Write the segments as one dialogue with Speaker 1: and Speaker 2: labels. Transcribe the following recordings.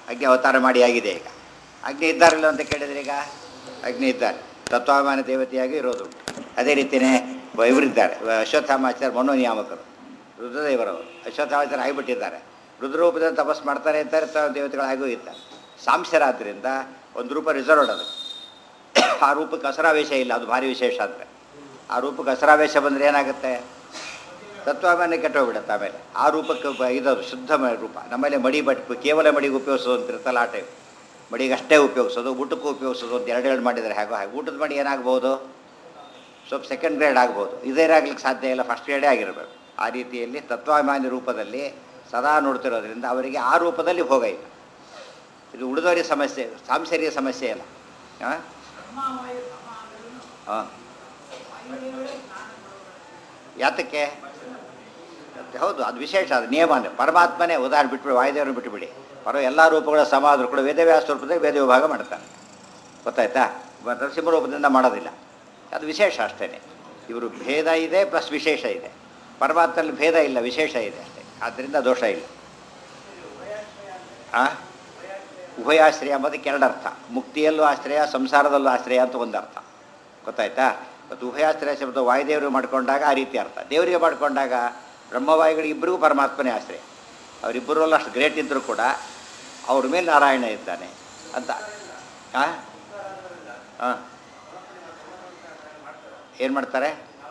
Speaker 1: ಅಗ್ನಿ ಅವತಾರ ಮಾಡಿ ಆಗಿದೆ ಈಗ ಅಗ್ನಿ ಇದ್ದಾರಿಲ್ಲ ಅಂತ ಕೇಳಿದ್ರೆ ಈಗ ಅಗ್ನಿ ಇದ್ದಾರೆ ತತ್ವಾಭಿಮಾನ ದೇವತೆಯಾಗಿ ಇರೋದು ಅದೇ ರೀತಿಯೇ ಇವರಿದ್ದಾರೆ ಅಶ್ವತ್ಥಾಮಾಚಾರ್ಯ ಮನೋನಿಯಾಮಕರು ರುದ್ರದೇವರವರು ಅಶ್ವತ್ಥಾಮಾಚಾರ್ಯ ಆಗಿಬಿಟ್ಟಿದ್ದಾರೆ ರುದ್ರರೂಪದಲ್ಲಿ ತಪಸ್ ಮಾಡ್ತಾರೆ ಅಂತಾರೆ ತ- ದೇವತೆಗಳಾಗೂ ಇದ್ದಾರೆ ಸಾಂಶರಾದ್ರಿಂದ ಒಂದು ರೂಪ ರಿಸರ್ವ್ಡ್ ಅದು ಆ ರೂಪಕ್ಕೆ ಹಸರಾವೇಶ ಇಲ್ಲ ಅದು ಭಾರಿ ವಿಶೇಷ ಅಂದರೆ ಆ ರೂಪಕ್ಕೆ ಹಸರಾವೇಶ ಬಂದರೆ ಏನಾಗುತ್ತೆ ತತ್ವಾಭಿಮಾನ ಕೆಟ್ಟೋಗ್ಬಿಡುತ್ತೆ ಆಮೇಲೆ ಆ ರೂಪಕ್ಕೆ ಬ- ಇದದು ಶುದ್ಧ ಮ- ರೂಪ ನಮ್ಮಲ್ಲಿ ಮಡಿ ಬಟ್ ಕೇವಲ ಮಡಿಗೆ ಉಪಯೋಗಿಸೋದು ಅಂತ ಇರುತ್ತಲ್ಲ ಆ ಟೈಪ್ ಮಡಿಗೆ ಅಷ್ಟೇ ಉಪಯೋಗಿಸೋದು ಊಟಕ್ಕೂ ಉಪಯೋಗಿಸೋದು ಅಂತ ಎರಡು ಎರಡು ಮಾಡಿದರೆ ಹೇಗೋ ಹಾಗೆ ಊಟದ ಮಡಿ ಏನಾಗ್ಬೋದು ಸ್ವಲ್ಪ ಸೆಕೆಂಡ್ ಗ್ರೇಡ್ ಆಗ್ಬೋದು ಇದೇನಾಗ್ಲಿಕ್ಕೆ ಸಾಧ್ಯ ಇಲ್ಲ ಫಸ್ಟ್ ಗ್ರೇಡೇ ಆಗಿರಬೇಕು ಆ ರೀತಿಯಲ್ಲಿ ತತ್ವಾಭಿಮಾನಿ ರೂಪದಲ್ಲಿ ಸದಾ ನೋಡ್ತಿರೋದ್ರಿಂದ ಅವರಿಗೆ ಆ ರೂಪದಲ್ಲಿ ಭೋಗ ಇಲ್ಲ ಇದು ಉಳಿದವರಿಗೆ ಸಮಸ್ಯೆ ಸಾಂಸರ್ಯ ಸಮಸ್ಯೆ ಇಲ್ಲ ಹಾಂ ಹಾಂ ಯಾತಕ್ಕೆ ಹೌದು ಅದು ವಿಶೇಷ ಅದು ನಿಯಮ ಅಂದರೆ ಪರಮಾತ್ಮನೇ ಉದಾಹರಣೆ ಬಿಟ್ಬಿಡಿ ವಾಯುದೇವರು ಬಿಟ್ಟುಬಿಡಿ ಪರ ಎಲ್ಲ ರೂಪಗಳ ಸಮ ಆದರೂ ಕೂಡ ವೇದವ್ಯಾಸ ರೂಪದಲ್ಲಿ ವೇದ ವಿಭಾಗ ಮಾಡ್ತಾನೆ ಗೊತ್ತಾಯ್ತಾ ಬ- ನರಸಿಂಹ ರೂಪದಿಂದ ಮಾಡೋದಿಲ್ಲ ಅದು ವಿಶೇಷ ಅಷ್ಟೇ ಇವರು ಭೇದ ಇದೆ ಪ್ಲಸ್ ವಿಶೇಷ ಇದೆ ಪರಮಾತ್ಮನಲ್ಲಿ ಭೇದ ಇಲ್ಲ ವಿಶೇಷ ಇದೆ ಅಷ್ಟೇ ಆದ್ದರಿಂದ ದೋಷ ಇಲ್ಲ ಆ ಉಭಯಾಶ್ರಯ ಅಂಬೋದಕ್ಕೆ ಎರಡು ಅರ್ಥ ಮುಕ್ತಿಯಲ್ಲೂ ಆಶ್ರಯ ಸಂಸಾರದಲ್ಲೂ ಆಶ್ರಯ ಅಂತ ಒಂದು ಅರ್ಥ ಗೊತ್ತಾಯ್ತಾ ಮತ್ತು ಉಭಯಾಶ್ರಯ ಶಬ್ದ ವಾಯುದೇವರು ಮಾಡ್ಕೊಂಡಾಗ ಆ ರೀತಿ ಅರ್ಥ ದೇವರಿಗೆ ಮಾಡ್ಕೊಂಡಾಗ ಬ್ರಹ್ಮವಾಯುಗಳು ಇಬ್ಬರಿಗೂ ಪರಮಾತ್ಮನೇ ಆಶ್ರಯ ಅವರಿಬ್ಬರಲ್ಲ ಅಷ್ಟು ಗ್ರೇಟ್ ಇದ್ದರೂ ಕೂಡ ಅವ್ರ ಮೇಲೆ ನಾರಾಯಣ ಇದ್ದಾನೆ ಅಂತ ಹಾಂ ಹಾಂ ಏನು ಮಾಡ್ತಾರೆ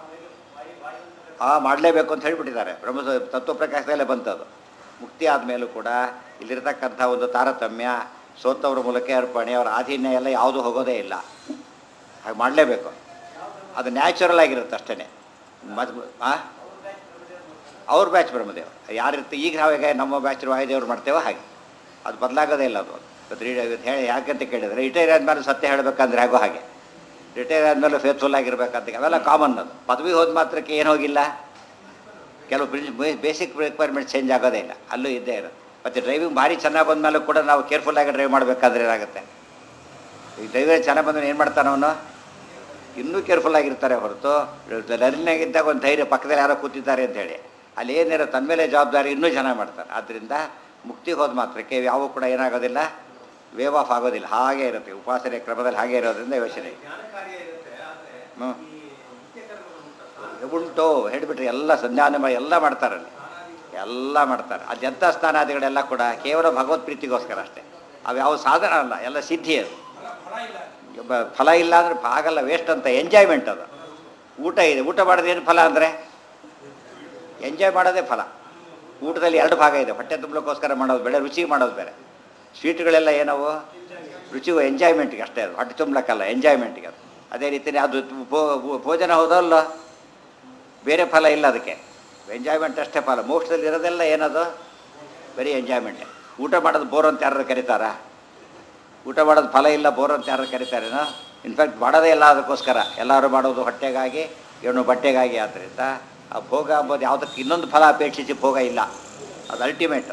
Speaker 1: ಆ ಮಾಡಲೇಬೇಕು ಅಂತ ಹೇಳಿಬಿಟ್ಟಿದ್ದಾರೆ ಬ್ರಹ್ಮ ತತ್ವಪ್ರಕಾಶದಲ್ಲೇ ಬಂತದ್ದು ಮುಕ್ತಿ ಆದಮೇಲೂ ಕೂಡ ಇಲ್ಲಿರ್ತಕ್ಕಂಥ ಒಂದು ತಾರತಮ್ಯ ಸೋತವ್ರ ಮೂಲಕ ಅರ್ಪಣೆ ಅವರ ಆಧೀನ್ಯ ಎಲ್ಲ ಯಾವುದೂ ಹೋಗೋದೇ ಇಲ್ಲ ಹಾಗೆ ಮಾಡಲೇಬೇಕು ಅದು ನ್ಯಾಚುರಲ್ ಆಗಿರುತ್ತೆ ಅಷ್ಟೇ ಮತ್ ಆ ಅವ್ರ ಬ್ಯಾಚ್ ಬ್ರಹ್ಮದೇವ್ ಯಾರಿರ್ತ ಈಗ ನಾವೀಗ ನಮ್ಮ ಬ್ಯಾಚ್ ವಾಯುದೇವ್ರು ಮಾಡ್ತೇವೋ ಹಾಗೆ ಅದು ಬದಲಾಗೋದೇ ಇಲ್ಲ ಅದು ಇವತ್ತು ರೀ ಇವತ್ತು ಹೇಳಿ ಯಾಕಂತ ಕೇಳಿದರೆ ರಿಟೈರ್ ಆದಮೇಲೆ ಸತ್ಯ ಹೇಳಬೇಕಂದ್ರೆ ಹಾಗೋ ಹಾಗೆ ರಿಟೈರ್ ಆದಮೇಲೆ ಫೇತ್ಫುಲ್ ಆಗಿರ್ಬೇಕಂತ ಅವೆಲ್ಲ ಕಾಮನ್ ಅದು ಪದವಿ ಹೋದ ಮಾತ್ರಕ್ಕೆ ಏನು ಹೋಗಿಲ್ಲ ಕೆಲವು ಬೇಸಿಕ್ ರಿಕ್ವೈರ್ಮೆಂಟ್ ಚೇಂಜ್ ಆಗೋದೇ ಇಲ್ಲ ಅಲ್ಲೂ ಇದ್ದೇ ಇರುತ್ತೆ ಮತ್ತು ಡ್ರೈವಿಂಗ್ ಭಾರಿ ಚೆನ್ನಾಗಿ ಬಂದಮೇಲೆ ಕೂಡ ನಾವು ಕೇರ್ಫುಲ್ಲಾಗಿ ಡ್ರೈವ್ ಮಾಡಬೇಕಾದ್ರೆ ಏನಾಗುತ್ತೆ ಈ ಡ್ರೈವರ್ ಚೆನ್ನಾಗಿ ಬಂದ್ರೆ ಏನು ಮಾಡ್ತಾನೆ ಅವನು ಇನ್ನೂ ಕೇರ್ಫುಲ್ ಆಗಿರ್ತಾರೆ ಹೊರತು ಲರ್ನಿಂಗಿದ್ದಾಗ ಒಂದು ಧೈರ್ಯ ಪಕ್ಕದಲ್ಲಿ ಯಾರೋ ಕೂತಿದ್ದಾರೆ ಅಂತ ಹೇಳಿ ಅಲ್ಲಿ ಏನಿರೋ ತನ್ನ ಮೇಲೆ ಜವಾಬ್ದಾರಿ ಇನ್ನೂ ಚೆನ್ನಾಗಿ ಮಾಡ್ತಾರೆ ಆದ್ದರಿಂದ ಮುಕ್ತಿಗೆ ಹೋದ ಮಾತ್ರಕ್ಕೆ ಯಾವ ಕೂಡ ಏನಾಗೋದಿಲ್ಲ ವೇವ್ ಆಫ್ ಆಗೋದಿಲ್ಲ ಹಾಗೆ ಇರುತ್ತೆ ಉಪಾಸನೆ ಕ್ರಮದಲ್ಲಿ ಹಾಗೆ ಇರೋದ್ರಿಂದ ಯೋಚನೆ ಹ್ಞೂ ಉಂಟು ಹೇಳಿಬಿಟ್ರೆ ಎಲ್ಲ ಸಂಧ್ಯಾನ ಎಲ್ಲ ಮಾಡ್ತಾರಲ್ಲಿ ಎಲ್ಲ ಮಾಡ್ತಾರೆ ಅದೆಂಥ ಸ್ನಾನಾದಿಗಳೆಲ್ಲ ಕೂಡ ಕೇವಲ ಭಗವತ್ ಪ್ರೀತಿಗೋಸ್ಕರ ಅಷ್ಟೇ ಅವು ಯಾವ ಸಾಧನ ಅಲ್ಲ ಎಲ್ಲ ಸಿದ್ಧಿ ಅದು ಬ- ಫಲ ಇಲ್ಲ ಅಂದರೆ ಆಗಲ್ಲ ವೇಸ್ಟ್ ಅಂತ ಎಂಜಾಯ್ಮೆಂಟ್ ಅದು ಊಟ ಇದೆ ಊಟ ಮಾಡೋದು ಏನು ಫಲ ಅಂದರೆ ಎಂಜಾಯ್ ಮಾಡೋದೇ ಫಲ ಊಟದಲ್ಲಿ ಎರಡು ಭಾಗ ಇದೆ ಹೊಟ್ಟೆ ತುಂಬಲಿಕ್ಕೋಸ್ಕರ ಮಾಡೋದು ಬೇರೆ ರುಚಿ ಮಾಡೋದು ಬೇರೆ ಸ್ವೀಟ್ಗಳೆಲ್ಲ ಏನವು ರುಚಿ ಎಂಜಾಯ್ಮೆಂಟ್ಗೆ ಅಷ್ಟೇ ಅದು ಹೊಟ್ಟೆ ತುಂಬಲಕ್ಕಲ್ಲ ಎಂಜಾಯ್ಮೆಂಟ್ಗೆ ಅದು ಅದೇ ರೀತಿಯೇ ಅದು ಭೋ- ಭೋಜನ ಹೋದಲ್ಲ ಬೇರೆ ಫಲ ಇಲ್ಲ ಅದಕ್ಕೆ ಎಂಜಾಯ್ಮೆಂಟ್ ಅಷ್ಟೇ ಫಲ ಮೋಕ್ಷದಲ್ಲಿ ಇರೋದೆಲ್ಲ ಏನದು ಬರೀ ಎಂಜಾಯ್ಮೆಂಟೇ ಊಟ ಮಾಡೋದು ಬೋರ್ ಅಂತ ಯಾರು ಕರೀತಾರಾ ಊಟ ಮಾಡೋದು ಫಲ ಇಲ್ಲ ಬೋರ್ ಅಂತ ಯಾರು ಕರೀತಾರೇನೋ ಇನ್ಫ್ಯಾಕ್ಟ್ ಮಾಡೋದೇ ಇಲ್ಲ ಅದಕ್ಕೋಸ್ಕರ ಎಲ್ಲರೂ ಮಾಡೋದು ಹೊಟ್ಟೆಗಾಗಿ ಏನು ಬಟ್ಟೆಗಾಗಿ ಆದ್ದರಿಂದ ಆ ಭೋಗ ಅಂಬೋದು ಯಾವುದಕ್ಕೆ ಇನ್ನೊಂದು ಫಲ ಅಪೇಕ್ಷಿಸಿ ಭೋಗ ಇಲ್ಲ ಅದು ಅಲ್ಟಿಮೇಟ್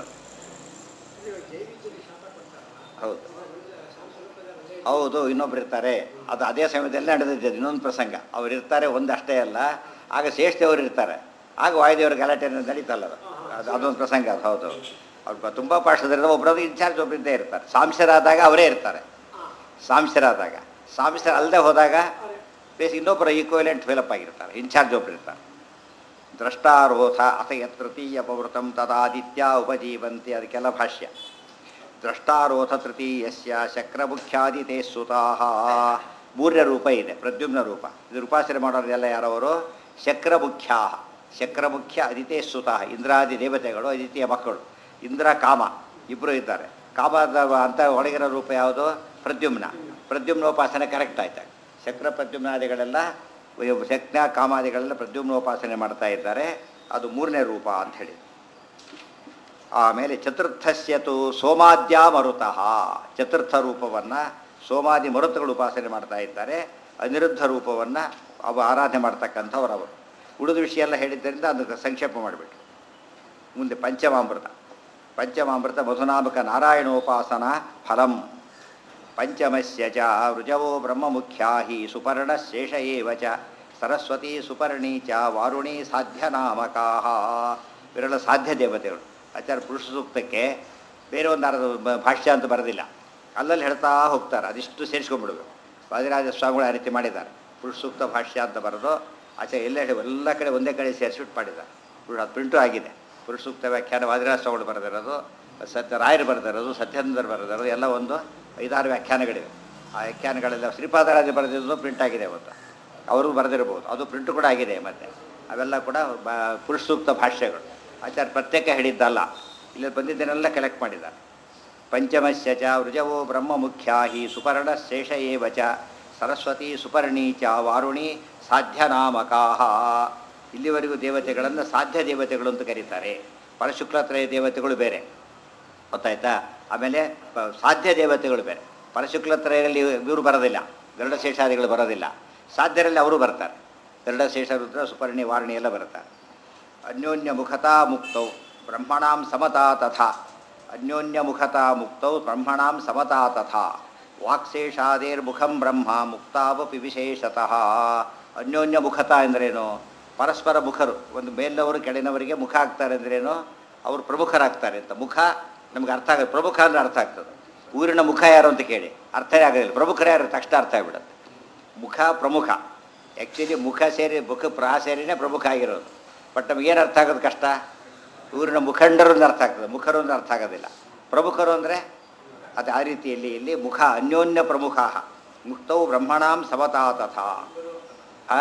Speaker 1: ಹೌದು ಹೌದು ಇನ್ನೊಬ್ರು ಇರ್ತಾರೆ ಅದು ಅದೇ ಸಮಯದಲ್ಲಿ ನಡೆದಿದೆ ಇನ್ನೊಂದು ಪ್ರಸಂಗ ಅವ್ರು ಇರ್ತಾರೆ ಒಂದು ಅಷ್ಟೇ ಅಲ್ಲ ಆಗ ಶ್ರೇಷ್ಠವರು ಇರ್ತಾರೆ ಆಗ ವಾಯುದೇವರ ಗಲಾಟೆ ಅನ್ನೋದು ನಡೀತಲ್ಲ ಅದು ಅದು ಅದೊಂದು ಪ್ರಸಂಗ ಅದು ಹೌದು ಅವ್ರು ತುಂಬ ಪಾಠದಿಂದ ಒಬ್ಬರದು ಇನ್ಚಾರ್ಜ್ ಒಬ್ಬರಿದ್ದೇ ಇರ್ತಾರೆ ಸಾಂಶರಾದಾಗ ಅವರೇ ಇರ್ತಾರೆ ಸಾಂಶರಾದಾಗ ಸಾಂಶರ ಅಲ್ಲದೆ ಹೋದಾಗ ಬೇಸ್ ಇನ್ನೊಬ್ಬರ ಈಕ್ವಲೆಂಟ್ ಫಿಲಪ್ ಆಗಿರ್ತಾರೆ ಇನ್ಚಾರ್ಜ್ ಒಬ್ರು ಇರ್ತಾರೆ ದ್ರಷ್ಟಾರೋಥ ಅಥ ಯತೃತೀಯ ಪವೃತಂ ತದಾದಿತ್ಯ ಉಪಜೀವಂತಿ ಅದಕ್ಕೆಲ್ಲ ಭಾಷ್ಯ ದ್ರಷ್ಟಾರೋಥ ತೃತೀಯಸ್ಯ ಶಕ್ರಮುಖ್ಯಾದಿ ತೇ ಸುತಾಹ ಮೂರನೇ ರೂಪ ಇದೆ ಪ್ರದ್ಯುಮ್ನ ರೂಪ ಇದು ಉಪಾಸನೆ ಮಾಡೋರೆಲ್ಲ ಯಾರವರು ಶಕ್ರಮುಖ್ಯಾ ಶಕ್ರಮುಖ್ಯ ಅದಿತೇ ಸುತಾಹ ಇಂದ್ರಾದಿ ದೇವತೆಗಳು ಅದಿತಿಯ ಮಕ್ಕಳು ಇಂದ್ರ ಕಾಮ ಇಬ್ಬರು ಇದ್ದಾರೆ ಕಾಮದ ಅಂತ ಒಳಗಿರೋ ರೂಪ ಯಾವುದು ಪ್ರದ್ಯುಮ್ನ ಪ್ರದ್ಯುಮ್ನೋಪಾಸನೆ ಕರೆಕ್ಟ್ ಆಯ್ತಾಗ ಶಕ್ರ ಪ್ರದ್ಯುಮ್ನಾದಿಗಳೆಲ್ಲ ಇವು ಶಕ್ನ ಕಾಮಾದಿಗಳೆಲ್ಲ ಪ್ರದ್ಯುಮ್ನೋಪಾಸನೆ ಮಾಡ್ತಾ ಇದ್ದಾರೆ ಅದು ಮೂರನೇ ರೂಪ ಅಂತ ಹೇಳಿ ಆಮೇಲೆ ಚತುರ್ಥಸ್ಯತು ಸೋಮಾದ್ಯ ಮರುತಃ ಚತುರ್ಥ ರೂಪವನ್ನು ಸೋಮಾದಿ ಮರುತಗಳು ಉಪಾಸನೆ ಮಾಡ್ತಾ ಇದ್ದಾರೆ ಅನಿರುದ್ಧ ರೂಪವನ್ನು ಅವ ಆರಾಧನೆ ಮಾಡ್ತಕ್ಕಂಥವ್ರು ಅವರು ಉಳಿದ ವಿಷಯ ಎಲ್ಲ ಹೇಳಿದ್ದರಿಂದ ಅದಕ್ಕೆ ಸಂಕ್ಷೇಪ ಮಾಡಿಬಿಟ್ಟು ಮುಂದೆ ಪಂಚಮಾಮೃತ ಪಂಚಮಾಮೃತ ಮಧುನಾಮಕ ನಾರಾಯಣೋಪಾಸನ ಫಲಂ ಪಂಚಮಸ್ಯ ಚ ರುಜವೋ ಬ್ರಹ್ಮಮುಖ್ಯಾ ಹಿ ಸುಪರ್ಣ ಶೇಷ ಏವ ಚ ಸರಸ್ವತಿ ಸುಪರ್ಣಿ ಚ ವಾರುಣಿ ಸಾಧ್ಯ ನಾಮಕಾ ವಿರಳ ಸಾಧ್ಯ ದೇವತೆಗಳು ಆಚಾರ್ಯ ಪುರುಷ ಸೂಕ್ತಕ್ಕೆ ಬೇರೆ ಒಂದು ಅರ್ಧ ಬ- ಭಾಷ್ಯ ಅಂತ ಬರೋದಿಲ್ಲ ಅಲ್ಲಲ್ಲಿ ಹೇಳ್ತಾ ಹೋಗ್ತಾರೆ ಅದಿಷ್ಟು ಸೇರಿಸ್ಕೊಂಡ್ಬಿಡ್ಬೇಕು ವಾದಿರಾಜ ಸ್ವಾಮಿಗಳು ಆ ರೀತಿ ಮಾಡಿದ್ದಾರೆ ಪುರುಷ ಸೂಕ್ತ ಭಾಷ್ಯ ಅಂತ ಬರೋದು ಆಚೆ ಎಲ್ಲ ಎಲ್ಲ ಕಡೆ ಒಂದೇ ಕಡೆ ಸೇರಿಸ್ಬಿಟ್ಟು ಮಾಡಿದ್ದಾರೆ ಪುರುಷ ಅದು ಪ್ರಿಂಟು ಆಗಿದೆ ಪುರುಷ ಸೂಕ್ತ ವ್ಯಾಖ್ಯಾನ ವಾದಿರಾಜ ಸ್ವಾಮಿಗಳು ಬರೆದಿರೋದು ಸತ್ಯ ರಾಯರು ಬರೆದಿರೋದು ಸತ್ಯೇಂದ್ರ ಬರೆದಿರೋದು ಎಲ್ಲ ಒಂದು ಐದಾರು ವ್ಯಾಖ್ಯಾನಗಳಿವೆ ಆ ವ್ಯಾಖ್ಯಾನಗಳೆಲ್ಲ ಶ್ರೀಪಾದರಾಜ ಬರೆದಿರೋದು ಪ್ರಿಂಟ್ ಆಗಿದೆ ಅವತ್ತು ಅವರು ಬರೆದಿರ್ಬೋದು ಅದು ಪ್ರಿಂಟ್ ಕೂಡ ಆಗಿದೆ ಮತ್ತೆ ಅವೆಲ್ಲ ಕೂಡ ಬ ಪುರುಷ ಸೂಕ್ತ ಭಾಷ್ಯಗಳು ಆಚಾರ್ಯ ಪ್ರತ್ಯೇಕ ಹೇಳಿದ್ದಲ್ಲ ಇಲ್ಲಿ ಬಂದಿದ್ದನ್ನೆಲ್ಲ ಕಲೆಕ್ಟ್ ಮಾಡಿದ್ದಾರೆ ಪಂಚಮಸ್ಯ ಚ ವೃಜವೋ ಬ್ರಹ್ಮ ಮುಖ್ಯಾ ಹಿ ಸುಪರ್ಣ ಶೇಷ ಏವ ಚ ಸರಸ್ವತಿ ಸುಪರ್ಣಿ ಚ ವಾರುಣಿ ಸಾಧ್ಯನಾಮಕಾಹ ಇಲ್ಲಿವರೆಗೂ ದೇವತೆಗಳನ್ನು ಸಾಧ್ಯ ದೇವತೆಗಳು ಅಂತ ಕರೀತಾರೆ ಪರಶುಕ್ಲತ್ರಯ ದೇವತೆಗಳು ಬೇರೆ ಗೊತ್ತಾಯ್ತಾ ಆಮೇಲೆ ಪ- ಸಾಧ್ಯ ದೇವತೆಗಳು ಬೇರೆ ಪರಶುಕ್ಲತ್ರಯಲ್ಲಿ ಇವರು ಬರೋದಿಲ್ಲ ಗರುಡಶೇಷಾದಿಗಳು ಬರೋದಿಲ್ಲ ಸಾಧ್ಯರಲ್ಲಿ ಅವರು ಬರ್ತಾರೆ ಗರುಡಶೇಷ ರುದ್ರ ಸುಪರ್ಣಿ ವಾರಣಿ ಎಲ್ಲ ಬರ್ತಾರೆ ಅನ್ಯೋನ್ಯ ಮುಖತಾ ಮುಕ್ತೌ ಬ್ರಹ್ಮಣಾಂ ಸಮತಾ ತಥಾ ಅನ್ಯೋನ್ಯ ಮುಖತಾ ಮುಕ್ತೌ ಬ್ರಹ್ಮಣಾಂ ಸಮತಾ ತಥಾ ವಾಕ್ಶೇಷಾದೇರ್ಮುಖಂ ಬ್ರಹ್ಮ ಮುಕ್ತಾವಪಿ ವಿಶೇಷತಃ ಅನ್ಯೋನ್ಯ ಮುಖತಾ ಎಂದರೇನು ಪರಸ್ಪರ ಮುಖರು ಒಂದು ಮೇಲಿನವರು ಕೆಳಗಿನವರಿಗೆ ಮುಖ ಆಗ್ತಾರೆ ಅಂದ್ರೇನು ಅವರು ಪ್ರಮುಖರಾಗ್ತಾರೆ ಅಂತ ಮುಖ ನಮ್ಗೆ ಅರ್ಥ ಆಗ ಪ್ರಮುಖ ಅಂದ್ರೆ ಅರ್ಥ ಆಗ್ತದೆ ಊರಿನ ಮುಖ ಯಾರು ಅಂತ ಕೇಳಿ ಅರ್ಥನೇ ಆಗೋದಿಲ್ಲ ಪ್ರಮುಖರು ಯಾರು ತಕ್ಷಣ ಅರ್ಥ ಆಗ್ಬಿಡುತ್ತೆ ಮುಖ ಪ್ರಮುಖ ಆ್ಯಕ್ಚುಲಿ ಮುಖ ಸೇರಿ ಮುಖ ಪ್ರಾ ಸೇರಿನೇ ಪ್ರಮುಖ ಆಗಿರೋದು ಬಟ್ ನಮಗೇನು ಅರ್ಥ ಆಗೋದು ಕಷ್ಟ ಊರಿನ ಮುಖಂಡರು ಅಂತ ಅರ್ಥ ಆಗ್ತದೆ ಮುಖರು ಅಂತ ಅರ್ಥ ಆಗೋದಿಲ್ಲ ಪ್ರಮುಖರು ಅಂದರೆ ಅದು ಆ ರೀತಿಯಲ್ಲಿ ಇಲ್ಲಿ ಮುಖ ಅನ್ಯೋನ್ಯ ಪ್ರಮುಖ ಮುಕ್ತವು ಬ್ರಹ್ಮಣಾಂ ಸಮತಾ ತಥಾ ಆ?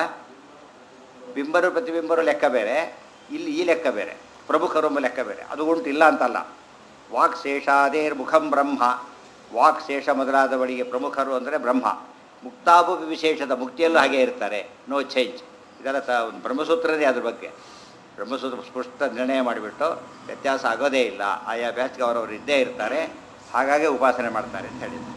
Speaker 1: ಬಿಂಬರು ಪ್ರತಿಬಿಂಬರು ಲೆಕ್ಕ ಬೇರೆ ಇಲ್ಲಿ ಈ ಲೆಕ್ಕ ಬೇರೆ ಪ್ರಮುಖರು ಎಂಬ ಲೆಕ್ಕ ಬೇರೆ ಅದು ಉಂಟು ಇಲ್ಲ ಅಂತಲ್ಲ ವಾಕ್ ಶೇಷಾದೇರ್ ಮುಖಂ ಬ್ರಹ್ಮ ವಾಕ್ ಶೇಷ ಮೊದಲಾದವಳಿಗೆ ಪ್ರಮುಖರು ಅಂದರೆ ಬ್ರಹ್ಮ ಮುಕ್ತಾಭು ವಿಶೇಷದ ಮುಕ್ತಿಯಲ್ಲೂ ಹಾಗೆ ಇರ್ತಾರೆ ನೋ ಚೇಂಜ್ ಇದೆಲ್ಲ ತ ಒಂದು ಬ್ರಹ್ಮಸೂತ್ರನೇ ಅದ್ರ ಬಗ್ಗೆ ಬ್ರಹ್ಮಸೂತ್ರ ಸ್ಪಷ್ಟ ನಿರ್ಣಯ ಮಾಡಿಬಿಟ್ಟು ವ್ಯತ್ಯಾಸ ಆಗೋದೇ ಇಲ್ಲ ಆಯಾ ಬ್ಯಾಚ್ಗೆ ಅವರವರು ಇದ್ದೇ ಇರ್ತಾರೆ ಹಾಗಾಗಿ ಉಪಾಸನೆ ಮಾಡ್ತಾರೆ ಅಂತ ಹೇಳಿದ್ರು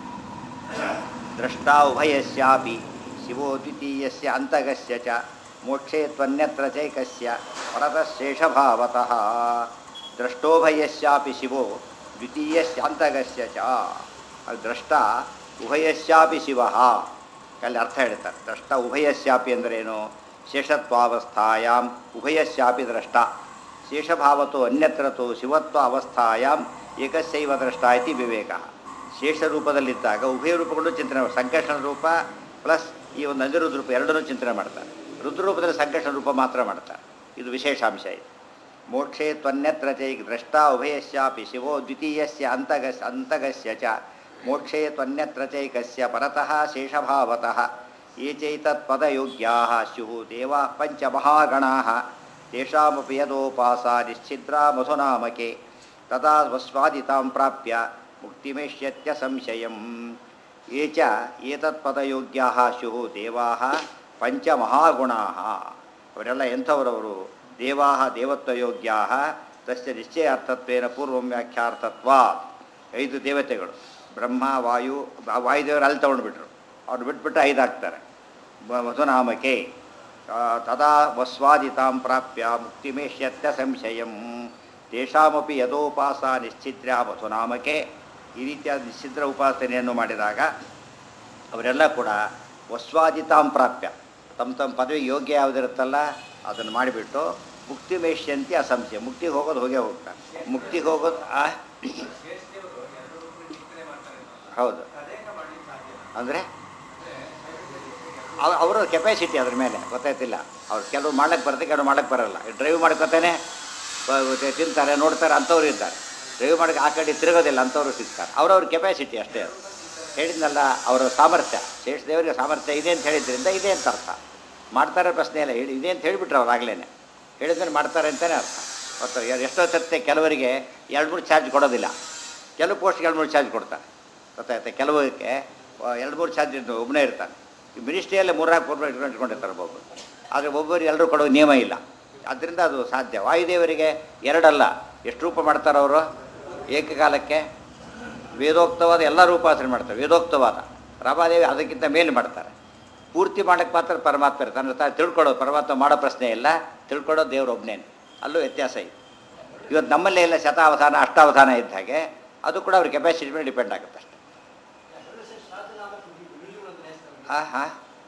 Speaker 1: ದ್ರಷ್ಟಾ ಉಭಯಸ್ಯಾಪಿ ಶಿವೋ ದ್ವಿತೀಯಸ್ಯ ಅಂತಗಸ್ಯ ಚ ಮೋಕ್ಷೇ ತ್ವನ್ಯತ್ರ ಚೈಕಸ್ಯ ಪರತಶೇಷಭಾವತಃ ದ್ರಷ್ಟೋಭಯಸ್ಯಾಪಿ ಶಿವೋ ದ್ವಿತೀಯಸ್ಯ ಅಂತಗಸ್ಯ ಚ ಅದು ದ್ರಷ್ಟ ಉಭಯಸ್ಯಾಪಿ ಶಿವ ಅಲ್ಲಿ ಅರ್ಥ ಹೇಳ್ತಾರೆ ದ್ರಷ್ಟ ಉಭಯಸ್ಯಾಪಿ ಅಂದ್ರೇನು ಶೇಷತ್ವಾವಸ್ಥಾಯಾಮ್ ಉಭಯಸ್ಯಾಪಿ ದ್ರಷ್ಟ ಶೇಷಭಾವತೋ ಅನ್ಯತ್ರತೋ ಶಿವತ್ವ ಅವಸ್ಥಾಯಾಮ್ ಏಕಸ್ಯೈವ ದ್ರಷ್ಟ ಇತಿ ವಿವೇಕ ಶೇಷ ರೂಪದಲ್ಲಿದ್ದಾಗ ಉಭಯ ರೂಪಗಳು ಚಿಂತನೆ ಮಾಡಿ ಸಂಕರ್ಷಣ ರೂಪ ಪ್ಲಸ್ ಈ ಒಂದು ಅನಿರುದ್ಧ ರೂಪ ಎರಡನ್ನೂ ಚಿಂತನೆ ಮಾಡ್ತಾರೆ ರುದ್ರರೂಪದಲ್ಲಿ ಸಂಕರ್ಷಣ ರೂಪ ಮಾತ್ರ ಮಾಡ್ತಾರೆ ಇದು ವಿಶೇಷಾಂಶ ಇದೆ ಮೋಕ್ಷೇ ತ್ವನ್ಯತ್ರ ಚೈ ದ್ರಷ್ಟಾ ಉಭಯಸ್ಯಾಪಿ ಶಿವೋ ದ್ವಿತೀಯಸ್ಯ ಅಂತಗಸ್ ಅಂತಗಸ್ಯ ಚ ಮೋಕ್ಷೇ ತ್ವನ್ಯತ್ರ ಚೈಕಸ್ಯ ಪರತಃ ಶೇಷಭಾವತಃ ये चैतत्पदयोग्याः स्युः देवाः पञ्चमहागणाः तेषामपि यदोपासा निश्छिद्रा मधुनामके तदा वस्वादितां प्राप्य मुक्तिमेष्यत्यसंशयम् ये च एतत्पदयोग्याः स्युः देवाः पञ्चमहागुणाः ಅವರೆಲ್ಲ ಎಂಥವರವರು ದೇವಾಹ ದೇವತ್ವಯೋಗ್ಯಾ ತಸ್ಯ ನಿಶ್ಚಯಾರ್ಥತ್ವೇನ ಪೂರ್ವಂ ವ್ಯಾಖ್ಯಾರ್ಥತ್ವಾ ಐದು ದೇವತೆಗಳು ಬ್ರಹ್ಮ ವಾಯು ಆ ವಾಯುದೇವರು ಅಲ್ಲಿ ತಗೊಂಡ್ಬಿಟ್ರು ಅವ್ರು ಬಿಟ್ಬಿಟ್ಟು ಐದು ಹಾಕ್ತಾರೆ ಮ- ಮಧುನಾಮಕೆ ಆ, ತದಾ ವಸ್ವಾದಿತಾಂ ಪ್ರಾಪ್ಯ ಮುಕ್ತಿಮೇಷ್ಯತ್ಯ ಸಂಶಯಂ ತೇಷಾಮಪಿ ಯದೋಪಾಸ ನಿಶ್ಚಿದ್ರ ಮಧುನಾಮಕೆ ಈ ರೀತಿಯಾದ ನಿಶ್ಚಿದ್ರ ಉಪಾಸನೆಯನ್ನು ಮಾಡಿದಾಗ ಅವರೆಲ್ಲ ಕೂಡ ವಸ್ವಾದಿತಾಂ ಪ್ರಾಪ್ಯ ತಮ್ಮ ತಮ್ಮ ಪದವಿ ಯೋಗ್ಯ ಯಾವುದಿರುತ್ತಲ್ಲ ಅದನ್ನು ಮಾಡಿಬಿಟ್ಟು ಮುಕ್ತಿ ಮೇಷ್ಯಂತಿ ಅಸಂಶಯ ಮುಕ್ತಿಗೆ ಹೋಗೋದು ಹೋಗೇ ಹೋಗ್ತಾರೆ ಮುಕ್ತಿಗೆ ಹೋಗೋದು ಆ ಹೌದು ಅಂದರೆ ಅವರ ಕೆಪಾಸಿಟಿ ಅದ್ರ ಮೇಲೆ ಗೊತ್ತಾಯ್ತಿಲ್ಲ ಅವ್ರು ಕೆಲವು ಮಾಡಕ್ಕೆ ಬರುತ್ತೆ ಕೆಲವು ಮಾಡಕ್ಕೆ ಬರಲ್ಲ ಡ್ರೈವ್ ಮಾಡ್ಕೊತಾನೆ ಬ- ತಿಂತಾರೆ ನೋಡ್ತಾರೆ ಅಂಥವ್ರು ಇರ್ತಾರೆ ಡ್ರೈವ್ ಮಾಡಕ್ಕೆ ಆ ಕಡೆ ತಿರುಗೋದಿಲ್ಲ ಅಂಥವ್ರು ಸಿಗ್ತಾರೆ ಅವ್ರವ್ರ ಕೆಪಾಸಿಟಿ ಅಷ್ಟೇ ಅದು ಹೇಳಿದ್ನಲ್ಲ ಅವರ ಸಾಮರ್ಥ್ಯ ಶೇಷ ದೇವರಿಗೆ ಸಾಮರ್ಥ್ಯ ಇದೆ ಅಂತ ಹೇಳಿದ್ರಿಂದ ಇದೆ ಅಂತ ಅರ್ಥ ಮಾಡ್ತಾರೆ ಪ್ರಶ್ನೆ ಇಲ್ಲ ಹೇಳಿ ಇದೆ ಅಂತ ಹೇಳಿಬಿಟ್ರು ಅವ್ರು ಆಗಲೇ ಹೇಳಿದ್ಮೇಲೆ ಮಾಡ್ತಾರೆ ಅಂತಲೇ ಅರ್ಥ ಮತ್ತು ಎಷ್ಟೋ ಸತ್ಯ ಕೆಲವರಿಗೆ ಎರಡು ಮೂರು ಚಾರ್ಜ್ ಕೊಡೋದಿಲ್ಲ ಕೆಲವು ಪೋಸ್ಟ್ಗೆ ಎರಡು ಮೂರು ಚಾರ್ಜ್ ಕೊಡ್ತಾರೆ ಗೊತ್ತಾಯ್ತಾ ಕೆಲವಕ್ಕೆ ಎರಡು ಮೂರು ಚಾರ್ಜ್ ಇದ್ದು ಒಬ್ಬನೇ ಇರ್ತಾನೆ ಈ ಮಿನಿಸ್ಟ್ರಿಯಲ್ಲೇ ಮೂರ್ನಾಲ್ಕು ಫೋರ್ ಇಟ್ಕೊಂಡಿರ್ತಾರೆ ಒಬ್ಬೊಬ್ಬರು ಆದರೆ ಒಬ್ಬರು ಎಲ್ಲರೂ ಕೊಡೋ ನಿಯಮ ಇಲ್ಲ ಆದ್ದರಿಂದ ಅದು ಸಾಧ್ಯ ವಾಯುದೇವರಿಗೆ ಎರಡಲ್ಲ ಎಷ್ಟು ರೂಪ ಮಾಡ್ತಾರೆ ಅವರು ಏಕಕಾಲಕ್ಕೆ ವೇದೋಕ್ತವಾದ ಎಲ್ಲ ರೂಪಾಸನೆ ಮಾಡ್ತಾರೆ ವೇದೋಕ್ತವಾದ ರಾಮಾದೇವಿ ಅದಕ್ಕಿಂತ ಮೇಲೆ ಮಾಡ್ತಾರೆ ಪೂರ್ತಿ ಮಾಡೋಕ್ಕೆ ಮಾತ್ರ ಪರಮಾತ್ಮ ಇರ್ತಾನೆ ಅಂದ್ರೆ ತಾನು ತಿಳ್ಕೊಳ್ಳೋದು ಪರಮಾತ್ಮ ಮಾಡೋ ಪ್ರಶ್ನೆ ಇಲ್ಲ ತಿಳ್ಕೊಳ್ಳೋದು ದೇವ್ರ ಒಬ್ಬನೇನು ಅಲ್ಲೂ ವ್ಯತ್ಯಾಸ ಇದೆ ಇವತ್ತು ನಮ್ಮಲ್ಲೇ ಎಲ್ಲ ಶತಾವಧಾನ ಅಷ್ಟಾವಧಾನ ಇದ್ದ ಹಾಗೆ ಅದು ಕೂಡ ಅವ್ರ ಕೆಪಾಸಿಟಿ ಮೇಲೆ ಡಿಪೆಂಡ್ ಆಗುತ್ತೆ ಅಷ್ಟೆ ಹಾಂ ಹಾಂ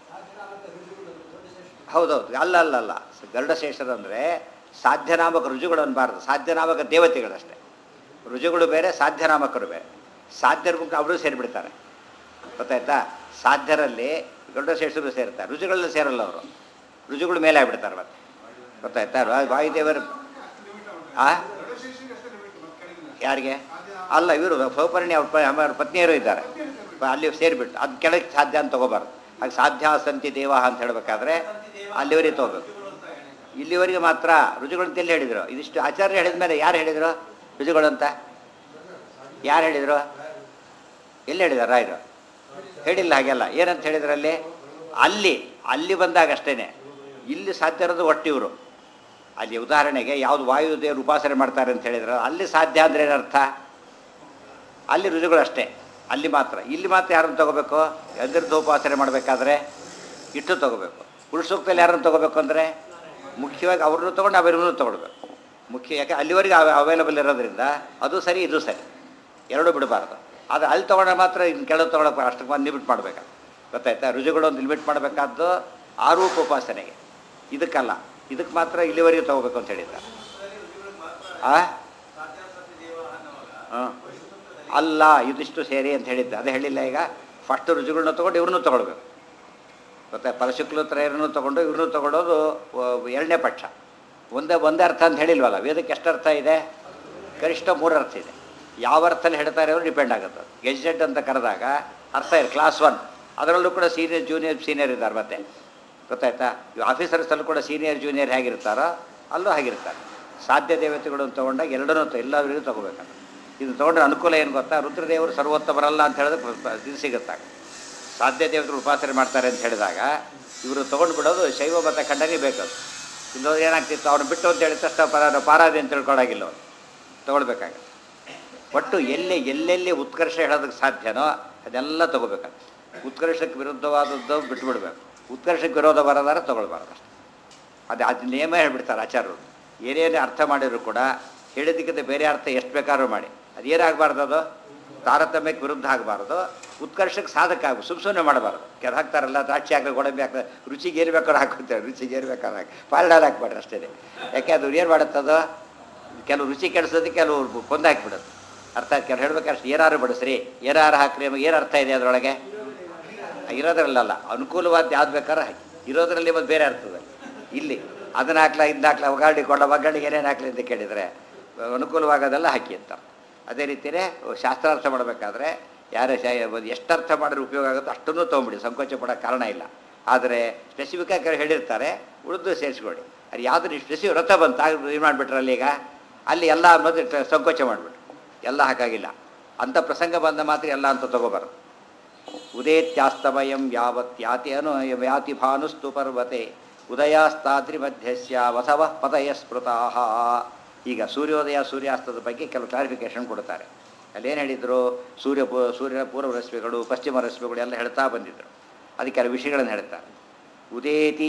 Speaker 1: ಹೌದೌದು ಅಲ್ಲ ಅಲ್ಲ ಅಲ್ಲ ಗರುಡಶೇಷರು ಅಂದರೆ ಸಾಧ್ಯನಾಮಕ ರುಜುಗಳು ಅನ್ಬಾರ್ದು ಸಾಧ್ಯನಾಮಕ ದೇವತೆಗಳಷ್ಟೇ ರುಜುಗಳು ಬೇರೆ ಸಾಧ್ಯನಾಮಕರು ಬೇರೆ ಸಾಧ್ಯರ ಗುಂಪು ಅವರು ಸೇರಿಬಿಡ್ತಾರೆ ಗೊತ್ತಾಯ್ತಾ ಸಾಧ್ಯರಲ್ಲಿ ಗರುಡ ಶ್ರೇಷ್ಠರು ಸೇರ್ತಾರೆ ರುಜುಗಳಲ್ಲಿ ಸೇರಲ್ಲ ಅವರು ರುಜುಗಳು ಮೇಲೆ ಆಗ್ಬಿಡ್ತಾರೆ ಮತ್ತೆ ಗೊತ್ತಾಯ್ತಾ ವಾ- ವಾಯುದೇವರು ಆ ಯಾರಿಗೆ ಅಲ್ಲ ಇವರು ಸೌಪರ್ಣಿ ಅವ್ರ ಪ- ಅವ್ರ ಪತ್ನಿಯರು ಇದ್ದಾರೆ ಪ- ಅಲ್ಲಿ ಸೇರಿಬಿಟ್ಟು ಅದು ಕೆಳಗೆ ಸಾಧ್ಯ ಅಂತ ತಗೋಬಾರ್ದು ಹಾಗೆ ಸಾಧ್ಯ ಸಂತಿ ದೇವ ಅಂತ ಹೇಳಬೇಕಾದ್ರೆ ಅಲ್ಲಿವರೆಗೆ ತಗೋಬೇಕು ಇಲ್ಲಿವರೆಗೆ ಮಾತ್ರ ರುಜುಗಳು ಅಂತ ಎಲ್ಲಿ ಹೇಳಿದರು ಇದಿಷ್ಟು ಆಚಾರ್ಯ ಹೇಳಿದ ಮೇಲೆ ಯಾರು ಹೇಳಿದರು ರುಜುಗಳು ಅಂತ ಯಾರು ಹೇಳಿದರು ಎಲ್ಲಿ ಹೇಳಿದಾರ ರಾಯರು ಹೇಳಿಲ್ಲ ಹಾಗೆಲ್ಲ ಏನಂತ ಹೇಳಿದ್ರು ಅಲ್ಲಿ ಅಲ್ಲಿ ಅಲ್ಲಿ ಬಂದಾಗ ಅಷ್ಟೇನೆ ಇಲ್ಲಿ ಸಾಧ್ಯ ಇರೋದು ಒಟ್ಟು ಇವರು ಅಲ್ಲಿ ಉದಾಹರಣೆಗೆ ಯಾವುದು ವಾಯುದೇವರು ಉಪಾಸನೆ ಮಾಡ್ತಾರೆ ಅಂತ ಹೇಳಿದ್ರೆ ಅಲ್ಲಿ ಸಾಧ್ಯ ಅಂದ್ರೆ ಏನರ್ಥ ಅಲ್ಲಿ ರುಜುಗಳು ಅಷ್ಟೇ ಅಲ್ಲಿ ಮಾತ್ರ ಇಲ್ಲಿ ಮಾತ್ರ ಯಾರನ್ನು ತಗೋಬೇಕು ಎದುರ್ದು ಉಪಾಸನೆ ಮಾಡಬೇಕಾದ್ರೆ ಇಟ್ಟು ತಗೋಬೇಕು ಪುರುಷೋಕ್ತಲ್ಲಿ ಯಾರನ್ನು ತಗೋಬೇಕು ಅಂದರೆ ಮುಖ್ಯವಾಗಿ ಅವ್ರನ್ನೂ ತೊಗೊಂಡು ಅವರಿಗೂ ತೊಗೊಳ್ಬೇಕು ಮುಖ್ಯ ಯಾಕೆ ಅಲ್ಲಿವರೆಗೆ ಅವೈಲಬಲ್ ಇರೋದ್ರಿಂದ ಅದು ಸರಿ ಇದು ಸರಿ ಎರಡೂ ಬಿಡಬಾರ್ದು ಆದರೆ ಅಲ್ಲಿ ತೊಗೊಂಡ್ರೆ ಮಾತ್ರ ಇನ್ನು ಕೆಳಗೆ ತೊಗೊಳಕ್ಕೆ ಅಷ್ಟಕ್ಕೆ ಒಂದು ಲಿಮಿಟ್ ಮಾಡಬೇಕು ಗೊತ್ತಾಯ್ತಾ ರುಜುಗಳು ಒಂದು ಲಿಮಿಟ್ ಮಾಡಬೇಕಾದ್ದು ಆರೂಪ ಉಪಾಸನೆಗೆ ಇದಕ್ಕಲ್ಲ ಇದಕ್ಕೆ ಮಾತ್ರ ಇಲ್ಲಿವರೆಗೆ ತೊಗೋಬೇಕು ಅಂತ ಹೇಳಿದ್ದಾರೆ ಆ ಹಾಂ ಅಲ್ಲ ಇದಿಷ್ಟು ಸೇರಿ ಅಂತ ಹೇಳಿದ್ದ ಅದೇ ಹೇಳಿಲ್ಲ ಈಗ ಫಸ್ಟ್ ರುಜುಗಳನ್ನ ತೊಗೊಂಡು ಇವ್ರನ್ನೂ ತೊಗೊಳ್ಬೇಕು ಮತ್ತು ಪರಶುಕ್ಲ ತ್ರಯರನ್ನು ತೊಗೊಂಡು ಇವ್ರನ್ನೂ ತೊಗೊಳೋದು ವ- ಎರಡನೇ ಪಕ್ಷ ಒಂದೇ ಒಂದೇ ಅರ್ಥ ಅಂತ ಹೇಳಿಲ್ವಲ್ಲ ವೇದಕ್ಕೆ ಎಷ್ಟು ಅರ್ಥ ಇದೆ ಗರಿಷ್ಠ ಮೂರು ಅರ್ಥ ಇದೆ ಯಾವ ಅರ್ಥದಲ್ಲಿ ಹೇಳ್ತಾರೆ ಅವರು ಡಿಪೆಂಡ್ ಆಗುತ್ತೆ ಗೆಜೆಟ್ ಅಂತ ಕರೆದಾಗ ಅರ್ಥ ಇದೆ ಕ್ಲಾಸ್ ಒನ್ ಅದರಲ್ಲೂ ಕೂಡ ಸೀನಿಯರ್ ಜೂನಿಯರ್ ಸೀನಿಯರ್ ಇದ್ದಾರೆ ಮತ್ತೆ ಗೊತ್ತಾಯ್ತಾ ಈ ಆಫೀಸರ್ಸಲ್ಲೂ ಕೂಡ ಸೀನಿಯರ್ ಜೂನಿಯರ್ ಹೇಗಿರ್ತಾರೋ ಅಲ್ಲೂ ಹಾಗಿರ್ತಾರೆ ಸಾಧ್ಯ ದೇವತೆಗಳನ್ನು ತೊಗೊಂಡಾಗ ಎರಡನ್ನೂ ತ- ಎಲ್ಲರಿಗೂ ತೊಗೋಬೇಕಲ್ಲ ಇದು ತೊಗೊಂಡ್ರೆ ಅನುಕೂಲ ಏನು ಗೊತ್ತಾ ರುದ್ರದೇವರು ಸರ್ವೋತ್ತಮರಲ್ಲ ಅಂತ ಹೇಳಿದ್ರೆ ಇದು ಸಿಗುತ್ತಾಗ ಸಾಧ್ಯ ದೇವತೆಗಳು ಉಪಾಸನೆ ಮಾಡ್ತಾರೆ ಅಂತ ಹೇಳಿದಾಗ ಇವರು ತೊಗೊಂಡು ಬಿಡೋದು ಶೈವ ಮತ ಖಂಡನೆ ಬೇಕದು ಇಲ್ಲೋದ್ರೆ ಏನಾಗ್ತಿತ್ತು ಅವ್ರನ್ನ ಬಿಟ್ಟು ಅಂತ ಹೇಳಿದ ತಕ್ಷಣ ಪರ ಪಾರಾದಿ ಅಂತ ತಿಳ್ಕೊಳ್ಳಾಗಿಲ್ಲ ಅವ್ರು ತೊಗೊಳ್ಬೇಕಾಗತ್ತೆ ಒಟ್ಟು ಎಲ್ಲಿ ಎಲ್ಲೆಲ್ಲಿ ಉತ್ಕರ್ಷ ಹೇಳೋದಕ್ಕೆ ಸಾಧ್ಯನೋ ಅದೆಲ್ಲ ತೊಗೋಬೇಕಾಗುತ್ತೆ ಉತ್ಕರ್ಷಕ್ಕೆ ವಿರುದ್ಧವಾದದ್ದು ಬಿಟ್ಬಿಡ್ಬೇಕು ಉತ್ಕರ್ಷಕ್ಕೆ ವಿರೋಧ ಬರೋದಾರ ತೊಗೊಳ್ಬಾರ್ದು ಅಷ್ಟೇ ಅದು ಅದು ನಿಯಮ ಹೇಳ್ಬಿಡ್ತಾರೆ ಆಚಾರ್ಯರು ಏನೇನೇ ಅರ್ಥ ಮಾಡಿದ್ರು ಕೂಡ ಹೇಳಿದ್ದಕ್ಕಿಂತ ಬೇರೆ ಅರ್ಥ ಎಷ್ಟು ಬೇಕಾದ್ರೂ ಮಾಡಿ ಅದೇನಾಗಬಾರ್ದು ಅದು ತಾರತಮ್ಯಕ್ಕೆ ವಿರುದ್ಧ ಆಗಬಾರ್ದು ಉತ್ಕರ್ಷಕ್ಕೆ ಸಾಧಕ ಆಗ ಸುಮ್ ಸುಮ್ಮನೆ ಮಾಡಬಾರ್ದು ಕೆಲ ಹಾಕ್ತಾರಲ್ಲ ದ್ರಾಕ್ಷಿ ಹಾಕಿ ಗೋಡಂಬಿ ಹಾಕ್ತಾರೆ ರುಚಿಗೆ ಏನು ಬೇಕಾದ್ರೂ ಹಾಕೋತಾರೆ ರುಚಿಗೆ ಏನು ಬೇಕಾದ್ರೂ ಹಾಕಿ ಪಾಲ್ಡಾಲ್ ಹಾಕ್ಬಾರ್ದು ಅಷ್ಟೇ ಯಾಕೆ ಅದು ಏನು ಮಾಡುತ್ತದು ಕೆಲವು ರುಚಿ ಕೆಡಿಸೋದು ಕೆಲವು ಕೊಂದು ಹಾಕಿಬಿಡೋದು ಅರ್ಥ ಕೆಲವು ಹೇಳ್ಬೇಕಾದ್ರೆ ಏನಾರು ಬಡಿಸ್ರಿ ಏನಾರು ಹಾಕ್ರಿ ನಮಗೆ ಏನು ಅರ್ಥ ಇದೆ ಅದರೊಳಗೆ ಇರೋದ್ರಲ್ಲಲ್ಲ ಅನುಕೂಲವಾದ ಯಾವ್ದು ಬೇಕಾದ್ರೆ ಹಾಕಿ ಇರೋದ್ರಲ್ಲಿ ಒಂದು ಬೇರೆ ಅರ್ಥದಲ್ಲಿ ಇಲ್ಲಿ ಅದನ್ನ ಹಾಕ್ಲಾ ಇದನ್ನ ಹಾಕ್ಲಾ ಒಗ್ಗರಣೆ ಕೊಂಡ ಒಗ್ಗರಣೆಗೆ ಏನೇನು ಹಾಕ್ಲಿ ಅಂತ ಕೇಳಿದರೆ ಅನುಕೂಲವಾಗೋದೆಲ್ಲ ಹಾಕಿ ಅಂತ ಅದೇ ರೀತಿಯೇ ಶಾಸ್ತ್ರಾರ್ಥ ಮಾಡಬೇಕಾದ್ರೆ ಯಾರೇ ಶಾ ಎಷ್ಟು ಅರ್ಥ ಮಾಡಿದ್ರೆ ಉಪಯೋಗ ಆಗುತ್ತೋ ಅಷ್ಟನ್ನು ತೊಗೊಂಬಿಡಿ ಸಂಕೋಚ ಪಡೋ ಕಾರಣ ಇಲ್ಲ ಆದರೆ ಸ್ಪೆಸಿಫಿಕ್ಕಾಗಿ ಹೇಳಿರ್ತಾರೆ ಉಳಿದು ಸೇರಿಸ್ಕೊಳ್ಳಿ ಅದು ಯಾವ್ದು ಸ್ಪೆಸಿಫಿಕ್ ವ್ರತ ಬಂತು ಆಗ ಇದು ಮಾಡಿಬಿಟ್ರಲ್ಲಿ ಈಗ ಅಲ್ಲಿ ಎಲ್ಲ ಅನ್ನೋದು ಇಟ್ಟು ಸಂಕೋಚ ಮಾಡಿಬಿಟ್ರು ಎಲ್ಲ ಹಾಕಾಗಿಲ್ಲ ಅಂಥ ಪ್ರಸಂಗ ಬಂದ ಮಾತ್ರ ಎಲ್ಲ ಅಂತ ತಗೋಬಾರ್ದು ಉದೇತ್ಯಾಸ್ತಮಯಂ ಯಾವತ್ ಯಾತಿ ಅನು ಯಾತಿ ಭಾನುಸ್ತು ಪರ್ವತೆ ಉದಯಾಸ್ತಾದ್ರಿ ಮಧ್ಯಸ್ಯ ವಸವ ಪತಯ ಸ್ಮೃತಾಹ ಈಗ ಸೂರ್ಯೋದಯ ಸೂರ್ಯಾಸ್ತದ ಬಗ್ಗೆ ಕೆಲವು ಕ್ಲಾರಿಫಿಕೇಶನ್ ಕೊಡ್ತಾರೆ ಅಲ್ಲೇನು ಹೇಳಿದರು ಸೂರ್ಯ ಪೂ- ಸೂರ್ಯನ ಪೂರ್ವ ರಶ್ಮಿಗಳು ಪಶ್ಚಿಮ ರಶ್ಮಿಗಳು ಎಲ್ಲ ಹೇಳ್ತಾ ಬಂದಿದ್ದರು ಅದಕ್ಕೆ ಕೆಲವು ವಿಷಯಗಳನ್ನು ಹೇಳ್ತಾರೆ ಉದೇತಿ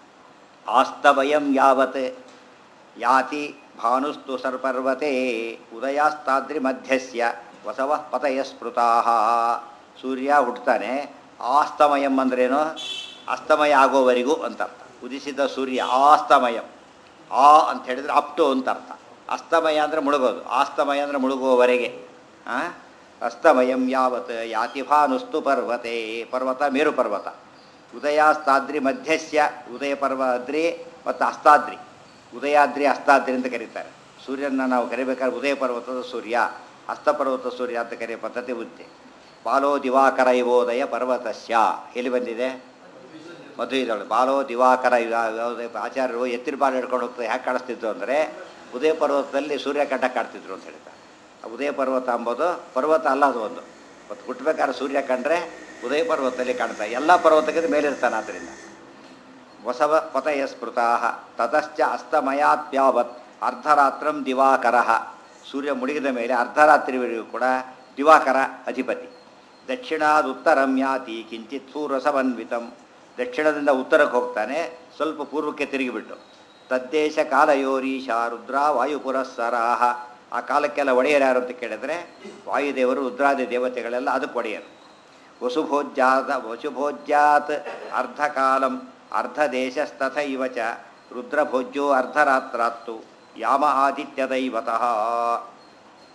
Speaker 1: ಆಸ್ತಮಯಂ ಯಾವತ್ ಯಾತಿ ಭಾನುಸ್ತು ಸರ್ಪರ್ವತೆ ಉದಯಾಸ್ತಾದ್ರಿ ಮಧ್ಯಸ್ಯ ವಸವ ಪತಯ ಸ್ಮೃತಾಹ ಸೂರ್ಯ ಹುಟ್ಟುತ್ತಾನೆ ಆಸ್ತಮಯಂ ಅಂದ್ರೇನು ಅಸ್ತಮಯ ಆಗೋವರೆಗೂ ಅಂತ ಅರ್ಥ ಉದಿಸಿದ ಸೂರ್ಯ ಆಸ್ತಮಯಂ ಆ ಅಂತ ಹೇಳಿದ್ರೆ ಅಪ್ ಟು ಅಂತ ಅರ್ಥ ಅಸ್ತಮಯ ಅಂದರೆ ಮುಳುಗೋದು ಆಸ್ತಮಯ ಅಂದರೆ ಮುಳುಗುವವರೆಗೆ ಆ? ಅಸ್ತಮಯಂ ಯಾವತ್ ಯಾತಿ ಭಾನುಸ್ತು ಪರ್ವತೆ ಪರ್ವತ ಮೇರು ಪರ್ವತ ಉದಯಾಸ್ತಾದ್ರಿ ಮಧ್ಯಸ್ಯ ಉದಯ ಪರ್ವಾದ್ರಿ ಮತ್ತು ಅಸ್ತಾದ್ರಿ ಉದಯಾದ್ರಿ ಅಸ್ತಾದ್ರಿ ಅಂತ ಕರೀತಾರೆ ಸೂರ್ಯನ ನಾವು ಕರಿಬೇಕಾದ್ರೆ ಉದಯ ಪರ್ವತದ ಸೂರ್ಯ ಅಸ್ತಪರ್ವತ ಸೂರ್ಯ ಅಂತ ಕರೆಯೋ ಪದ್ಧತಿ ಉಂಟೆ ಬಾಲೋ ದಿವಾಕರ ಇವೋದಯ ಪರ್ವತಸ್ಯ ಎಲ್ಲಿ ಬಂದಿದೆ ಮಧುವಿದಳು ಬಾಲೋ ದಿವಾಕರ ಇವ- ಯಾವುದೇ ಆಚಾರ್ಯರು ಎತ್ತಿನ ಬಾಲು ಹಿಡ್ಕೊಂಡು ಹೋಗ್ತಾರೆ ಯಾಕೆ ಕಾಣಿಸ್ತಿದ್ರು ಅಂದರೆ ಉದಯ ಪರ್ವತದಲ್ಲಿ ಸೂರ್ಯಕಂಡ ಕಾಡ್ತಿದ್ರು ಅಂತ ಹೇಳ್ತಾರೆ ಆ ಉದಯ ಪರ್ವತ ಅಂಬೋದು ಪರ್ವತ ಅಲ್ಲ ಅದು ಒಂದು ಮತ್ತು ಹುಟ್ಟಬೇಕಾದ್ರೆ ಸೂರ್ಯ ಕಂಡ್ರೆ ಉದಯ ಪರ್ವತದಲ್ಲಿ ಕಾಣ್ತಾ ಎಲ್ಲ ಪರ್ವತಕ್ಕಿಂತ ಮೇಲಿರ್ತಾನೆ ಆದ್ದರಿಂದ ವಸವ ಪತಯ ಸ್ಮೃತಾ ತತಶ್ಚ ಅಸ್ತಮಯಾತ್ಯಾವತ್ ಅರ್ಧರಾತ್ರಂ ದಿವಾಕರ ಸೂರ್ಯ ಮುಳುಗಿದ ಮೇಲೆ ಅರ್ಧರಾತ್ರಿವರೆಗೂ ಕೂಡ ದಿವಾಕರ ಅಧಿಪತಿ ದಕ್ಷಿಣಾದ ಉತ್ತರಂ ಯಾತಿ ಕಿಂಚಿತ್ ಸೂರಸಮನ್ವಿತಂ ದಕ್ಷಿಣದಿಂದ ಉತ್ತರಕ್ಕೆ ಹೋಗ್ತಾನೆ ಸ್ವಲ್ಪ ಪೂರ್ವಕ್ಕೆ ತಿರುಗಿಬಿಟ್ಟು ತದ್ದೇಶ ಕಾಲಯೋರೀಶ ರುದ್ರ ವಾಯುಪುರಸ್ಸರಾಹ ಆ ಕಾಲಕ್ಕೆಲ್ಲ ಒಡೆಯರು ಯಾರು ಅಂತ ಕೇಳಿದ್ರೆ ವಾಯುದೇವರು ರುದ್ರಾದಿ ದೇವತೆಗಳೆಲ್ಲ ಅದಕ್ಕೆ ಒಡೆಯರು ವಸುಭೋಜ್ಯಾತ ವಸುಭೋಜ್ಯಾತ್ ಅರ್ಧಕಾಲಂ ಅರ್ಧದೇಶಸ್ತಥೈವ ಚ ರುದ್ರಭೋಜ್ಯೋ ಅರ್ಧರಾತ್ರಾತ್ತು ಯಾಮ ಆದಿತ್ಯದೈವತಃ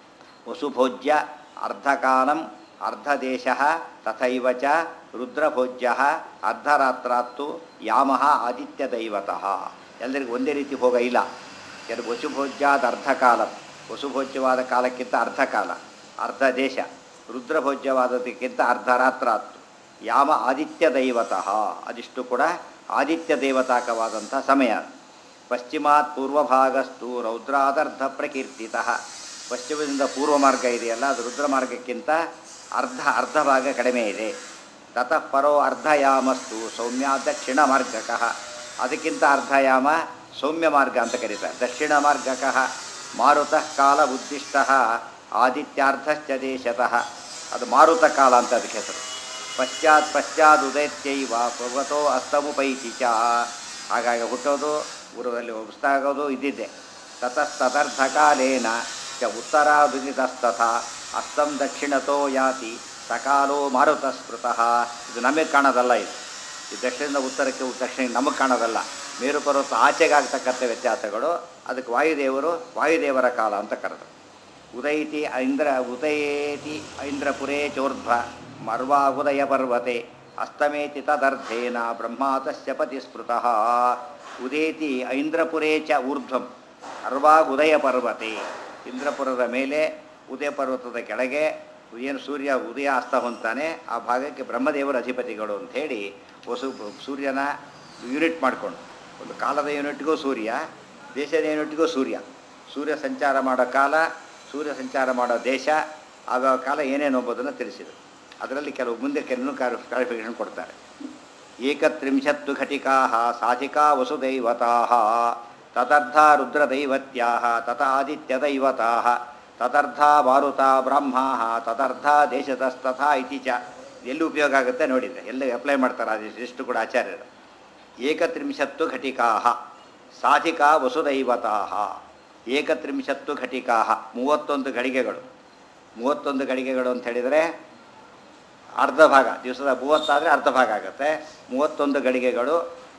Speaker 1: ವಸುಭೋಜ್ಯ ಅರ್ಧಕಾಲಂ ಅರ್ಧದೇಶ ತಥೈವ ಚ ರುದ್ರಭೋಜ್ಯ ಅರ್ಧರಾತ್ರಾತ್ತು ಯಾಮಃ ಆದಿತ್ಯ ದೈವತಃ ಎಲ್ಲರಿಗೂ ಒಂದೇ ರೀತಿ ಭೋಗ ಇಲ್ಲ ಕೆಲವು ವಸುಭೋಜ್ಯಾದ ಅರ್ಧಕಾಲ ವಸುಭೋಜ್ಯವಾದ ಕಾಲಕ್ಕಿಂತ ಅರ್ಧ ಕಾಲ ಅರ್ಧ ದೇಶ ರುದ್ರಭೋಜ್ಯವಾದದಕ್ಕಿಂತ ಅರ್ಧರಾತ್ರಾತ್ತು ಯಾಮ ಆದಿತ್ಯ ದೈವತಃ ಅದಿಷ್ಟು ಕೂಡ ಆದಿತ್ಯ ದೇವತಾಕವಾದಂಥ ಸಮಯ ಪಶ್ಚಿಮಾತ್ ಪೂರ್ವಭಾಗಸ್ತು ರೌದ್ರಾದರ್ಧ ಪ್ರಕೀರ್ತಿತ ಪಶ್ಚಿಮದಿಂದ ಪೂರ್ವ ಮಾರ್ಗ ಇದೆಯಲ್ಲ ಅದು ರುದ್ರ ಮಾರ್ಗಕ್ಕಿಂತ ಅರ್ಧ ಅರ್ಧ ಭಾಗ ಕಡಿಮೆ ಇದೆ ತತಃ ಪರೋ ಅರ್ಧಯಾಮಸ್ತು ಸೌಮ್ಯ ದಕ್ಷಿಣ ಮಾರ್ಗಕಃ ಅದಕ್ಕಿಂತ ಅರ್ಧಯಾಮ ಸೌಮ್ಯ ಮಾರ್ಗ ಅಂತ ಕರೀತಾರೆ ದಕ್ಷಿಣ ಮಾರ್ಗಕಃ ಮಾರುತಃ ಕಾಲ ಉದ್ದಿಷ್ಟ ಆದಿತ್ಯಾರ್ಧಶ್ಚ ದೇಶತಃ ಅದು ಮಾರುತ ಕಾಲ ಅಂತ ಅದಕ್ಕೆ ಹೆಸರು ಪಶ್ಚಾತ್ ಪಶ್ಚಾತ್ ಉದಯತ್ಯೈವ ಪರ್ವತೋ ಅಸ್ತಮುಪೈತಿ ಚ ಹಾಗಾಗಿ ಹುಟ್ಟೋದು ಊರಲ್ಲಿ ಉಸ್ತಾಗೋದು ಇದ್ದಿದ್ದೆ ತತಸ್ತದರ್ಧಕಾಲೇನ ಚ ಉತ್ತರಾದುದಿತಸ್ತಥ ಅಸ್ತಂ ದಕ್ಷಿಣತೋ ಯಾತಿ ಸಕಾಲೋ ಮಾರುತ ಸ್ಮೃತಃ ಇದು ನಮಗೆ ಕಾಣೋದಲ್ಲ ಇದು ಈ ದಕ್ಷಿಣದಿಂದ ಉತ್ತರಕ್ಕೆ ದಕ್ಷಿಣ ನಮಗೆ ಕಾಣೋದಲ್ಲ ಮೇರು ಪರ್ವತ ಆಚೆಗಾಗ್ತಕ್ಕಂಥ ವ್ಯತ್ಯಾಸಗಳು ಅದಕ್ಕೆ ವಾಯುದೇವರು ವಾಯುದೇವರ ಕಾಲ ಅಂತ ಕರೆದು ಉದಯಿತಿ ಐಂದ್ರ ಉದಯೇತಿ ಐಂದ್ರಪುರೇ ಚೋರ್ಧ್ವ ಮರ್ವಾ ಉದಯ ಪರ್ವತೆ ಅಸ್ತಮೇತಿ ತದರ್ಧೇನ ಬ್ರಹ್ಮಾತಸ್ಯ ಪತಿ ಸ್ಮೃತಃ ಉದೇತಿ ಐಂದ್ರಪುರೇ ಚ ಊರ್ಧ್ವಂ ಅರ್ವಾ ಉದಯ ಪರ್ವತೆ ಇಂದ್ರಪುರದ ಮೇಲೆ ಉದಯ ಪರ್ವತದ ಕೆಳಗೆ ಏನು ಸೂರ್ಯ ಉದಯ ಅಸ್ತ ಹೊಂತಾನೆ ಆ ಭಾಗಕ್ಕೆ ಬ್ರಹ್ಮದೇವರ ಅಧಿಪತಿಗಳು ಅಂಥೇಳಿ ವಸು ಸೂರ್ಯನ ಯೂನಿಟ್ ಮಾಡಿಕೊಂಡು ಒಂದು ಕಾಲದ ಯೂನಿಟ್ಗೂ ಸೂರ್ಯ ದೇಶದ ಯೂನಿಟ್ಗೂ ಸೂರ್ಯ ಸೂರ್ಯ ಸಂಚಾರ ಮಾಡೋ ಕಾಲ ಸೂರ್ಯ ಸಂಚಾರ ಮಾಡೋ ದೇಶ ಆಗ ಕಾಲ ಏನೇನು ಎಂಬುದನ್ನು ತಿಳಿಸಿದರು ಅದರಲ್ಲಿ ಕೆಲವು ಮುಂದೆ ಕೆಲವು ಕ್ಲಾರಿಫಿಕೇಶನ್ ಕೊಡ್ತಾರೆ ಏಕತ್ರಿಂಶತ್ತು ಘಟಿಕಾ ಸಾಧಿಕಾ ವಸುದೈವತಾ ತದರ್ಧ ರುದ್ರದೈವತ್ಯಾ ತತ ಆದಿತ್ಯದೈವತಾ ತದರ್ಧ ಮಾರುತ ಬ್ರಹ್ಮ ತದರ್ಧ ದೇಶದಸ್ತಥಾ ಇತಿ ಚ ಎಲ್ಲಿ ಉಪಯೋಗ ಆಗುತ್ತೆ ನೋಡಿದ್ರೆ ಎಲ್ಲಿ ಅಪ್ಲೈ ಮಾಡ್ತಾರೆ ಅದು ಇಷ್ಟು ಕೂಡ ಆಚಾರ್ಯರು ಏಕತ್ರಿಂಶತ್ತು ಘಟಿಕಾ ಸಾಧಿಕಾ ವಸುದೈವತಾ ಏಕತ್ರಿಂಶತ್ತು ಘಟಿಕಾ ಮೂವತ್ತೊಂದು ಘಳಿಗೆಗಳು ಮೂವತ್ತೊಂದು ಘಳಿಗೆಗಳು ಅಂತ ಹೇಳಿದರೆ ಅರ್ಧ ಭಾಗ ದಿವಸದ ಮೂವತ್ತಾದರೆ ಅರ್ಧ ಭಾಗ ಆಗುತ್ತೆ ಮೂವತ್ತೊಂದು ಗಳಿಗೆಗಳು